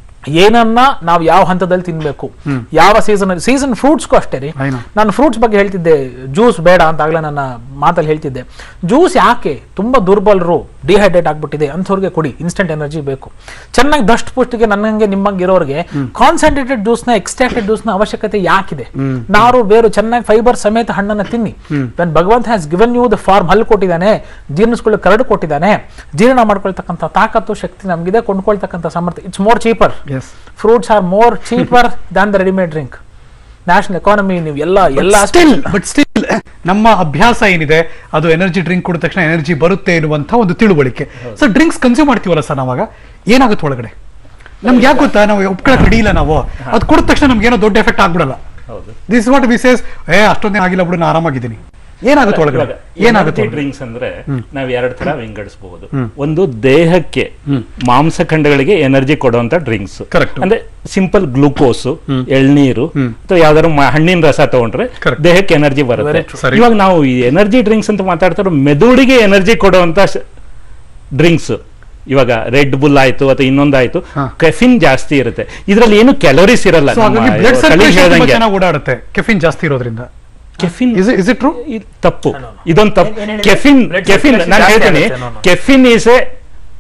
ಏನನ್ನ ನಾವು ಯಾವ ಹಂತದಲ್ಲಿ ತಿನ್ಬೇಕು ಯಾವ ಸೀಸನ್ ಸೀಸನ್ ಫ್ರೂಟ್ಸ್ಗೂ ಅಷ್ಟೇ ರೀ I know. ನಾನು ಫ್ರೂಟ್ಸ್ ಬಗ್ಗೆ ಹೇಳ್ತಿದ್ದೆ ಜ್ಯೂಸ್ ಬೇಡ ಅಂತ ಆಗ್ಲೇ ನನ್ನ ಮಾತಲ್ಲಿ ಹೇಳ್ತಿದ್ದೆ ಜ್ಯೂಸ್ ಯಾಕೆ ತುಂಬಾ ದುರ್ಬಲರು ಡಿಹೈಡ್ರೇಟ್ ಆಗ್ಬಿಟ್ಟಿದೆ ಅಂಥವ್ರಿಗೆ ಕೊಡಿ ಇನ್ಸ್ಟೆಂಟ್ ಎನರ್ಜಿ ಬೇಕು ಚೆನ್ನಾಗಿ ದಷ್ಟು ಪುಷ್ಟಿಗೆ ನನ್ನಂಗೆ ನಿಮ್ಮಂಗೆ ಇರೋರಿಗೆ ಕಾನ್ಸಂಟ್ರೇಟೆಡ್ ಜ್ಯೂಸ್ನ ಎಕ್ಸ್ಟ್ರಾಕ್ಟೆಡ್ ಜ್ಯೂಸ್ನ ಅವಶ್ಯಕತೆ ಯಾಕಿದೆ ನಾರು ಬೇರು ಚೆನ್ನಾಗಿ ಫೈಬರ್ ಸಮೇತ ಹಣ್ಣನ್ನ ತಿನ್ನಿ ವೆನ್ ಭಗವಂತ has given you the form ಹಲ್ಲು ಕೊಟ್ಟಿದ್ದಾನೆ ಜೀರ್ಣಿಸ್ಕೊಳ್ಳೋ ಕರಡು ಕೊಟ್ಟಿದ್ದಾನೆ ಜೀರ್ಣ ಮಾಡ್ಕೊಳ್ತಕ್ಕಂಥ ತಾಕತ್ತು ಶಕ್ತಿ ನಮಗಿದೆ ಕೊಂಡ್ಕೊಳ್ತಕ್ಕಂಥ ಸಾಮರ್ಥ್ಯ it's more cheaper as fruits are more cheaper than the readymade drink national economy ನೀವು ಎಲ್ಲ ಎಲ್ಲ ಸ್ಟಿಲ್ ಬಟ್ ಸ್ಟಿಲ್ ನಮ್ಮ ಅಭ್ಯಾಸ ಏನಿದೆ ಅದು ಎನರ್ಜಿ ಡ್ರಿಂಕ್ ಕುಡಿದ ತಕ್ಷಣ ಎನರ್ಜಿ ಬರುತ್ತೆ ಎನ್ನುವಂತ ಒಂದು ತಿಳುವಳಿಕೆ ಸೊ ಡ್ರಿಂಕ್ಸ್ ಕನ್ಸ್ಯೂಮ್ ಮಾಡ್ತೀವಲ್ಲ ಸರ್ ನಾವಾಗ ಏನಾಗುತ್ತೆ ಒಳಗಡೆ ನಮ್ಗೆ ಯಾಕೆ ಗೊತ್ತಾ ನಾವು ಒಪ್ಕೊಳಕ್ ಹಿಡಿಯಿಲ್ಲ ನಾವು ಅದು ಕುಡಿದ ತಕ್ಷಣ ನಮ್ಗೆ ಏನೋ ದೊಡ್ಡ ಎಫೆಕ್ಟ್ ಆಗ್ಬಿಡಲ್ಲ ಹೌದು ದಿಸ್ ವಾಟ್ ವಿಸೇಸ್ ಏ ಅಷ್ಟೊಂದೇ ಆಗಿಲ್ಲ ಬಿಡು ನಾನು ಆರಾಮಾಗಿದ್ದೀನಿ ಏನಾಗುತ್ತೆ ಒಳಗಡೆ ಏನಾಗುತ್ತೆ ಒಳಗಡೆ? ಡ್ರಿಂಕ್ಸ್ ಅಂದ್ರೆ ನಾವು ಎರಡು ತರ ವಿಂಗಡಿಸಬಹುದು ಒಂದು ದೇಹಕ್ಕೆ ಮಾಂಸಖಂಡಗಳಿಗೆ ಎನರ್ಜಿ ಕೊಡುವಂತ ಡ್ರಿಂಕ್ಸ್ Correct. ಅಂದ್ರೆ ಸಿಂಪಲ್ ಗ್ಲೂಕೋಸ್ ಎಳ್ನೀರು ಅಥವಾ ಯಾವ್ದಾದ್ರು ಮ- ಹಣ್ಣಿನ ರಸ ತಗೊಂಡ್ರೆ Correct. ದೇಹಕ್ಕೆ ಎನರ್ಜಿ ಬರುತ್ತೆ Very true. ಸರಿ. ಇವಾಗ ನಾವು ಈ ಎನರ್ಜಿ ಡ್ರಿಂಕ್ಸ್ ಅಂತ ಮಾತಾಡ್ತಾರೋ ಮೆದುಳಿಗೆ ಎನರ್ಜಿ ಕೊಡುವಂತ ಡ್ರಿಂಕ್ಸ್ ಇವಾಗ ರೆಡ್ ಬುಲ್ ಆಯ್ತು ಅಥವಾ ಇನ್ನೊಂದಾಯ್ತು ಕೆಫಿನ್ ಜಾಸ್ತಿ ಇರುತ್ತೆ ಇದ್ರಲ್ಲಿ ಏನು ಕ್ಯಾಲೋರೀಸ್ ಇರಲ್ಲ So ಹಾಗಾಗಿ ನಮ್ಮ ಬ್ಲಡ್ ಕಲೀಗ್ ಸರ್ಕ್ಯುಲೇಷನ್ ತುಂಬಾ ಹೇಳ್ದಂಗೆ. ಚೆನ್ನಾಗಿ ಓಡಾಡುತ್ತೆ ಕೆಫಿನ್ ಜಾಸ್ತಿ ಇರೋದ್ರಿಂದ caffeine is is it true ಇದ್ ತಪ್ಪು ಇದೊಂದು ತಪ್ಪು ಏನ್- ಏನ್ ಹೇಳಿ? ಕೆಫಿನ್ Blood ಕೆಫಿನ್ circulation ನಾನು ಜಾಸ್ತಿ ಹೇಳ್ತೀನಿ ಆಗುತ್ತೆ, no, no. Caffeine is a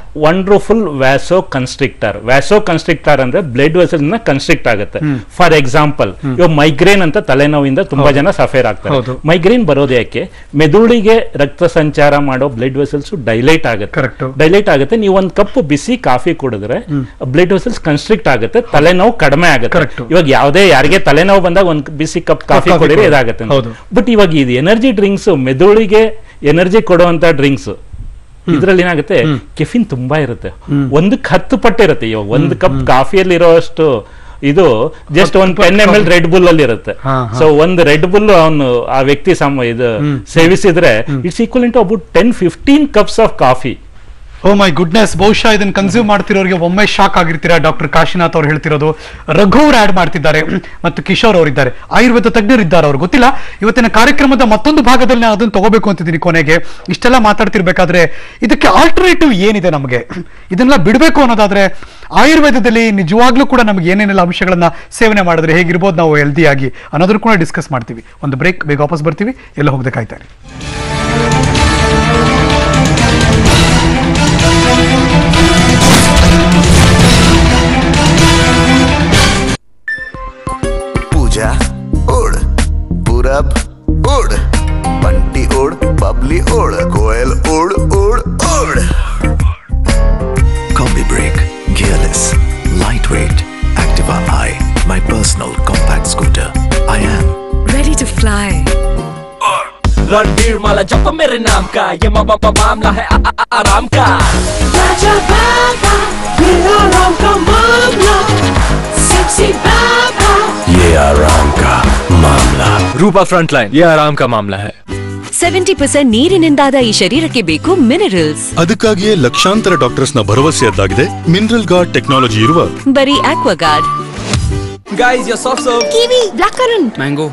wonderful vasoconstrictor vasoconstrictor ಅಂದ್ರೆ ಬ್ಲಡ್ ವೆಸಲ್ ನ ಕನ್ಸ್ಟ್ರಿಕ್ಟ್ ಆಗುತ್ತೆ ಫಾರ್ ಎಕ್ಸಾಂಪಲ್ ಇವಾಗ ಮೈಗ್ರೇನ್ ಅಂತ ತಲೆನೋವಿಂದ ತುಂಬಾ ಜನ ಸಫೇರ್ ಆಗ್ತಾರೆ ಹೌದು. ಮೈಗ್ರೇನ್ ಬರೋದು ಯಾಕೆ ಮೆದುಳಿಗೆ ರಕ್ತ ಸಂಚಾರ ಮಾಡೋ ಬ್ಲಡ್ ವೆಸಲ್ಸ್ ಡೈಲೈಟ್ ಆಗುತ್ತೆ Correct. ಡೈಲೈಟ್ ಆಗುತ್ತೆ ನೀವು ಒಂದ್ ಕಪ್ ಬಿಸಿ ಕಾಫಿ ಕುಡಿದ್ರೆ ಬ್ಲಡ್ ವೆಸಲ್ಸ್ ಕನ್ಸ್ಟ್ರಿಕ್ಟ್ ಆಗುತ್ತೆ ತಲೆನೋವು ಕಡಿಮೆ ಆಗುತ್ತೆ Correct. ಇವಾಗ ಯಾವುದೇ ಯಾರಿಗೆ ತಲೆನೋವು ಬಂದಾಗ ಒಂದ್ ಬಿಸಿ ಕಪ್ ಕಾಫಿ ಕಾಫಿ ಕುಡಿದ್ರೆ ಕುಡಿ- ಇದಾಗುತ್ತೆ ಹೌದು. ಬಟ್ ಇವಾಗ ಇದು ಎನರ್ಜಿ ಡ್ರಿಂಕ್ಸ್ ಮೆದುಳಿಗೆ ಎನರ್ಜಿ ಕೊಡುವಂತ ಡ್ರಿಂಕ್ಸ್ ಇದ್ರಲ್ಲಿ ಏನಾಗುತ್ತೆ ಕೆಫಿನ್ ತುಂಬಾ ಇರುತ್ತೆ ಒಂದಕ್ಕೆ ಹತ್ತು ಪಟ್ಟು ಇರುತ್ತೆ ಇವಾಗ ಒಂದು ಕಪ್ ಕಾಫಿಯಲ್ಲಿ ಇರೋಷ್ಟು ಇದು ಜಸ್ಟ್ ಒಂದ್ ten M L Red Bull ಅಲ್ಲಿ ಇರುತ್ತೆ ಹಾ, ಹಾ. ಸೊ ಒಂದು ರೆಡ್ ಬುಲ್ ಅವನು ಆ ವ್ಯಕ್ತಿ ಸಮ ಇದು ಸೇವಿಸಿದ್ರೆ it's equal to about ten fifteen cups of coffee oh my goodness ಬಹುಶಃ ಇದನ್ನ ಕನ್ಸ್ಯೂಮ್ ಮಾಡ್ತಿರೋರಿಗೆ ಒಮ್ಮೆ ಶಾಕ್ ಆಗಿರ್ತೀರಾ ಡಾಕ್ಟರ್ ಕಾಶಿನಾಥ್ ಅವ್ರು ಹೇಳ್ತಿರೋದು ರಘು ಅವ್ರು ಆಡ್ ಮಾಡ್ತಿದ್ದಾರೆ ಮತ್ತು ಕಿಶೋರ್ ಅವರಿದ್ದಾರೆ ಆಯುರ್ವೇದ ತಜ್ಞರಿದ್ದಾರೆ ಅವ್ರು ಗೊತ್ತಿಲ್ಲ ಇವತ್ತಿನ ಕಾರ್ಯಕ್ರಮದ ಮತ್ತೊಂದು ಭಾಗದಲ್ಲಿ ನಾನು ಅದನ್ನು ತಗೋಬೇಕು ಅಂತಿದ್ದೀನಿ ಕೊನೆಗೆ ಇಷ್ಟೆಲ್ಲ ಮಾತಾಡ್ತಿರ್ಬೇಕಾದ್ರೆ ಇದಕ್ಕೆ ಆಲ್ಟರ್ನೇಟಿವ್ ಏನಿದೆ ನಮಗೆ ಇದನ್ನೆಲ್ಲ ಬಿಡಬೇಕು ಅನ್ನೋದಾದ್ರೆ ಆಯುರ್ವೇದದಲ್ಲಿ ನಿಜವಾಗ್ಲೂ ಕೂಡ ನಮಗೆ ಏನೇನೆಲ್ಲ ಅಂಶಗಳನ್ನ ಸೇವನೆ ಮಾಡಿದ್ರೆ ಹೇಗಿರ್ಬೋದು ನಾವು ಹೆಲ್ದಿಯಾಗಿ ಅನ್ನೋದ್ರ ಕೂಡ ಡಿಸ್ಕಸ್ ಮಾಡ್ತೀವಿ ಒಂದು ಬ್ರೇಕ್ ಬೇಗ ವಾಪಸ್ ಬರ್ತೀವಿ ಎಲ್ಲ ಹೋಗದೆ ಕಾಯ್ತಾರೆ पूजा उड़ पूरब उड़ बंटी उड़ बबली उड़ कोयल उड़ उड़ उड़ Combi brake, gearless, lightweight, Activa i, my personal compact scooter. I am ready to fly. Ranbir माला जप मेरे नाम का ये मा- मा- मा- मामला है आ- आ- आ- आराम का Raja Baba, ये आराम का मामला. Sexy Baba. ये आराम का मामला रूपा फ्रंटलाइन ये आराम का मामला है ಸೆವೆಂಟಿ ಪರ್ಸೆಂಟ್ ನೀರಿನಿಂದಾದ ಈ ಶರೀರಕ್ಕೆ ಬೇಕು ಮಿನರಲ್ಸ್ ಅದಕ್ಕಾಗಿಯೇ ಲಕ್ಷಾಂತರ ಡಾಕ್ಟರ್ಸ್ ನ ಭರವಸೆಯದ್ದಾಗಿದೆ ಮಿನರಲ್ ಗಾರ್ಡ್ ಟೆಕ್ನಾಲಜಿ ಇರುವ ಬರೀ Aquaguard guys your soft serve kiwi black currant mango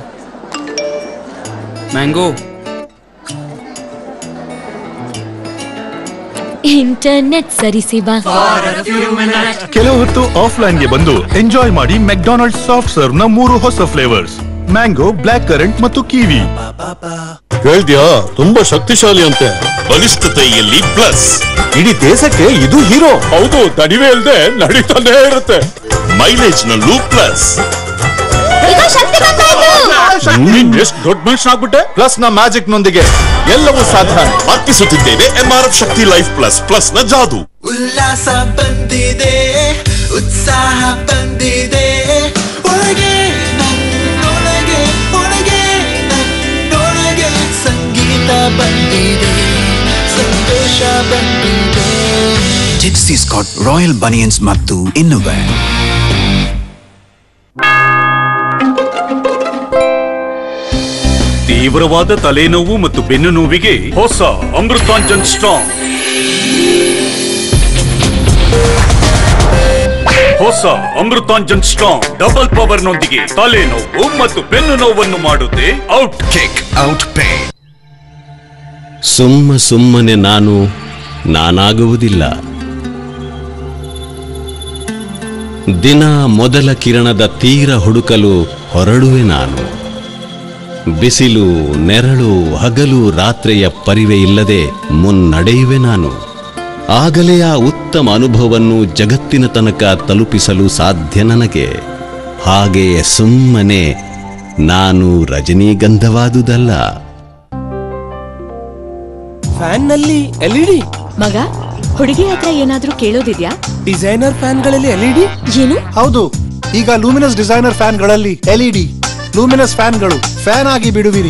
mango internet ಸರಿಸಿಬಾ ಕೆಲವು ಹೊತ್ತು ಆಫ್ಲೈನ್ ಗೆ ಬಂದು ಎಂಜಾಯ್ ಮಾಡಿ ಮೆಕ್ಡೊನಾಲ್ಡ್ ಸಾಫ್ಟ್ ಸರ್ವ್ ನ ಮೂರು ಹೊಸ ಫ್ಲೇವರ್ಸ್ ಮ್ಯಾಂಗೋ ಬ್ಲಾಕ್ ಕರೆಂಟ್ ಮತ್ತು ಕಿವಿ ಕೇಳ್ದ್ಯಾ ತುಂಬಾ ಶಕ್ತಿಶಾಲಿ ಅಂತೆ ಬಲಿಷ್ಠತೆಯಲ್ಲಿ ಪ್ಲಸ್ ಇಡೀ ದೇಶಕ್ಕೆ ಇದು ಹೀರೋ ಹೌದು ತಡಿವೆ ಇಲ್ದೆ ನಡೀತಾನೆ ಇರುತ್ತೆ ಮೈಲೇಜ್ ನಲ್ಲೂ ಪ್ಲಸ್ ಎಷ್ಟು ದೊಡ್ಡ ಮನುಷ್ಯನಾಗ್ಬಿಟ್ಟೆ ಪ್ಲಸ್ ನ ಮ್ಯಾಜಿಕ್ ನೊಂದಿಗೆ ಎಲ್ಲವೂ ಸಾಧ್ಯ ಅರ್ಪಿಸುತ್ತಿದ್ದೇವೆ MRF Shakti Life Plus Plus ನ ಜಾದು ಉಲ್ಲಾಸ ಬಂದಿದೆ ಉತ್ಸಾಹ ಬಂದಿದೆ ಒಳಗೆ ನನ್ನೊಳಗೆ ಒಳಗೆ ನನ್ನೊಳಗೆ ಸಂಗೀತ ಬಂದಿದೆ ಸಂತೋಷ ಬಂದಿದೆ ಜಿಪ್ಸಿ ಸ್ಕಾಟ್ ರಾಯಲ್ ಬನಿಯನ್ಸ್ ಮತ್ತು ಇನ್ನುವೇರ್ ತೀವ್ರವಾದ ತಲೆನೋವು ಮತ್ತು ಬೆನ್ನು ನೋವಿಗೆ ಹೊಸ ಅಮೃತಾಂಜನ್ ಸ್ಟ್ರಾಂಗ್ ಹೊಸ ಅಮೃತಾಂಜನ್ ಸ್ಟ್ರಾಂಗ್ ಡಬಲ್ ಪವರ್ ನೊಂದಿಗೆ ತಲೆನೋವು ಮತ್ತು ಬೆನ್ನು ನೋವನ್ನು ಮಾಡುತ್ತೆ ಔಟ್ ಕಿಕ್ ಔಟ್ ಪೇ ಸುಮ್ಮ ಸುಮ್ಮನೆ ನಾನು ನಾನಾಗುವುದಿಲ್ಲ ದಿನ ಮೊದಲ ಕಿರಣದ ತೀರ ಹುಡುಕಲು ಹೊರಡುವೆ ನಾನು ಬಿಸಿಲು ನೆರಳು ಹಗಲು ರಾತ್ರಿಯ ಪರಿವೆ ಇಲ್ಲದೆ ಮುನ್ನಡೆಯುವೆ ನಾನು ಆಗಲೇ ಆ ಉತ್ತಮ ಅನುಭವವನ್ನು ಜಗತ್ತಿನ ತನಕ ತಲುಪಿಸಲು ಸಾಧ್ಯ ನನಗೆ ಹಾಗೆಯೇ ಸುಮ್ಮನೆ ನಾನು ರಜನೀಗಂಧವಾದುದಲ್ಲ ಫ್ಯಾನ್ ನಲ್ಲಿ ಎಲ್ಇಡಿ ಮಗ ಹುಡುಗಿ ಹತ್ರ ಏನಾದ್ರೂ ಕೇಳೋದಿದ್ಯಾ ಡಿಸೈನರ್ ಫ್ಯಾನ್ ಗಳಲ್ಲಿ ಎಲ್ಇಡಿ ಏನು ಹೌದು ಈಗ ಲೂಮಿನಸ್ ಡಿಸೈನರ್ ಫ್ಯಾನ್ಗಳಲ್ಲಿ ಎಲ್ಇಡಿ ಲೂಮಿನಸ್ ಫ್ಯಾನ್ಗಳು ಫ್ಯಾನ್ ಆಗಿ ಬಿಡುವಿರಿ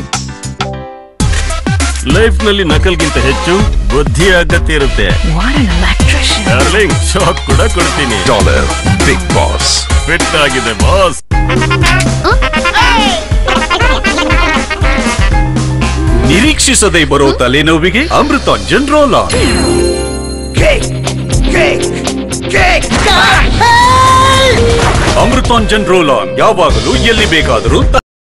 ಲೈಫ್ ನಲ್ಲಿ ನಕಲ್ಗಿಂತ ಹೆಚ್ಚು ಬುದ್ಧಿ ಅಗತ್ಯ ಇರುತ್ತೆ ಡಾರ್ಲಿಂಗ್ ಶಾಕ್ ಕೂಡ ಕೊಡ್ತೀನಿ ಡಾಲರ್ ಬಿಗ್ ಬಾಸ್ ಫಿಟ್ ಆಗಿದೆ ಬಾಸ್ ನಿರೀಕ್ಷಿಸದೆ ಬರೋ ತಲೆನೋವಿಗೆ Amrutanjan roll Amrutanjan roll on ಯಾವಾಗಲೂ ಎಲ್ಲಿ ಬೇಕಾದರೂ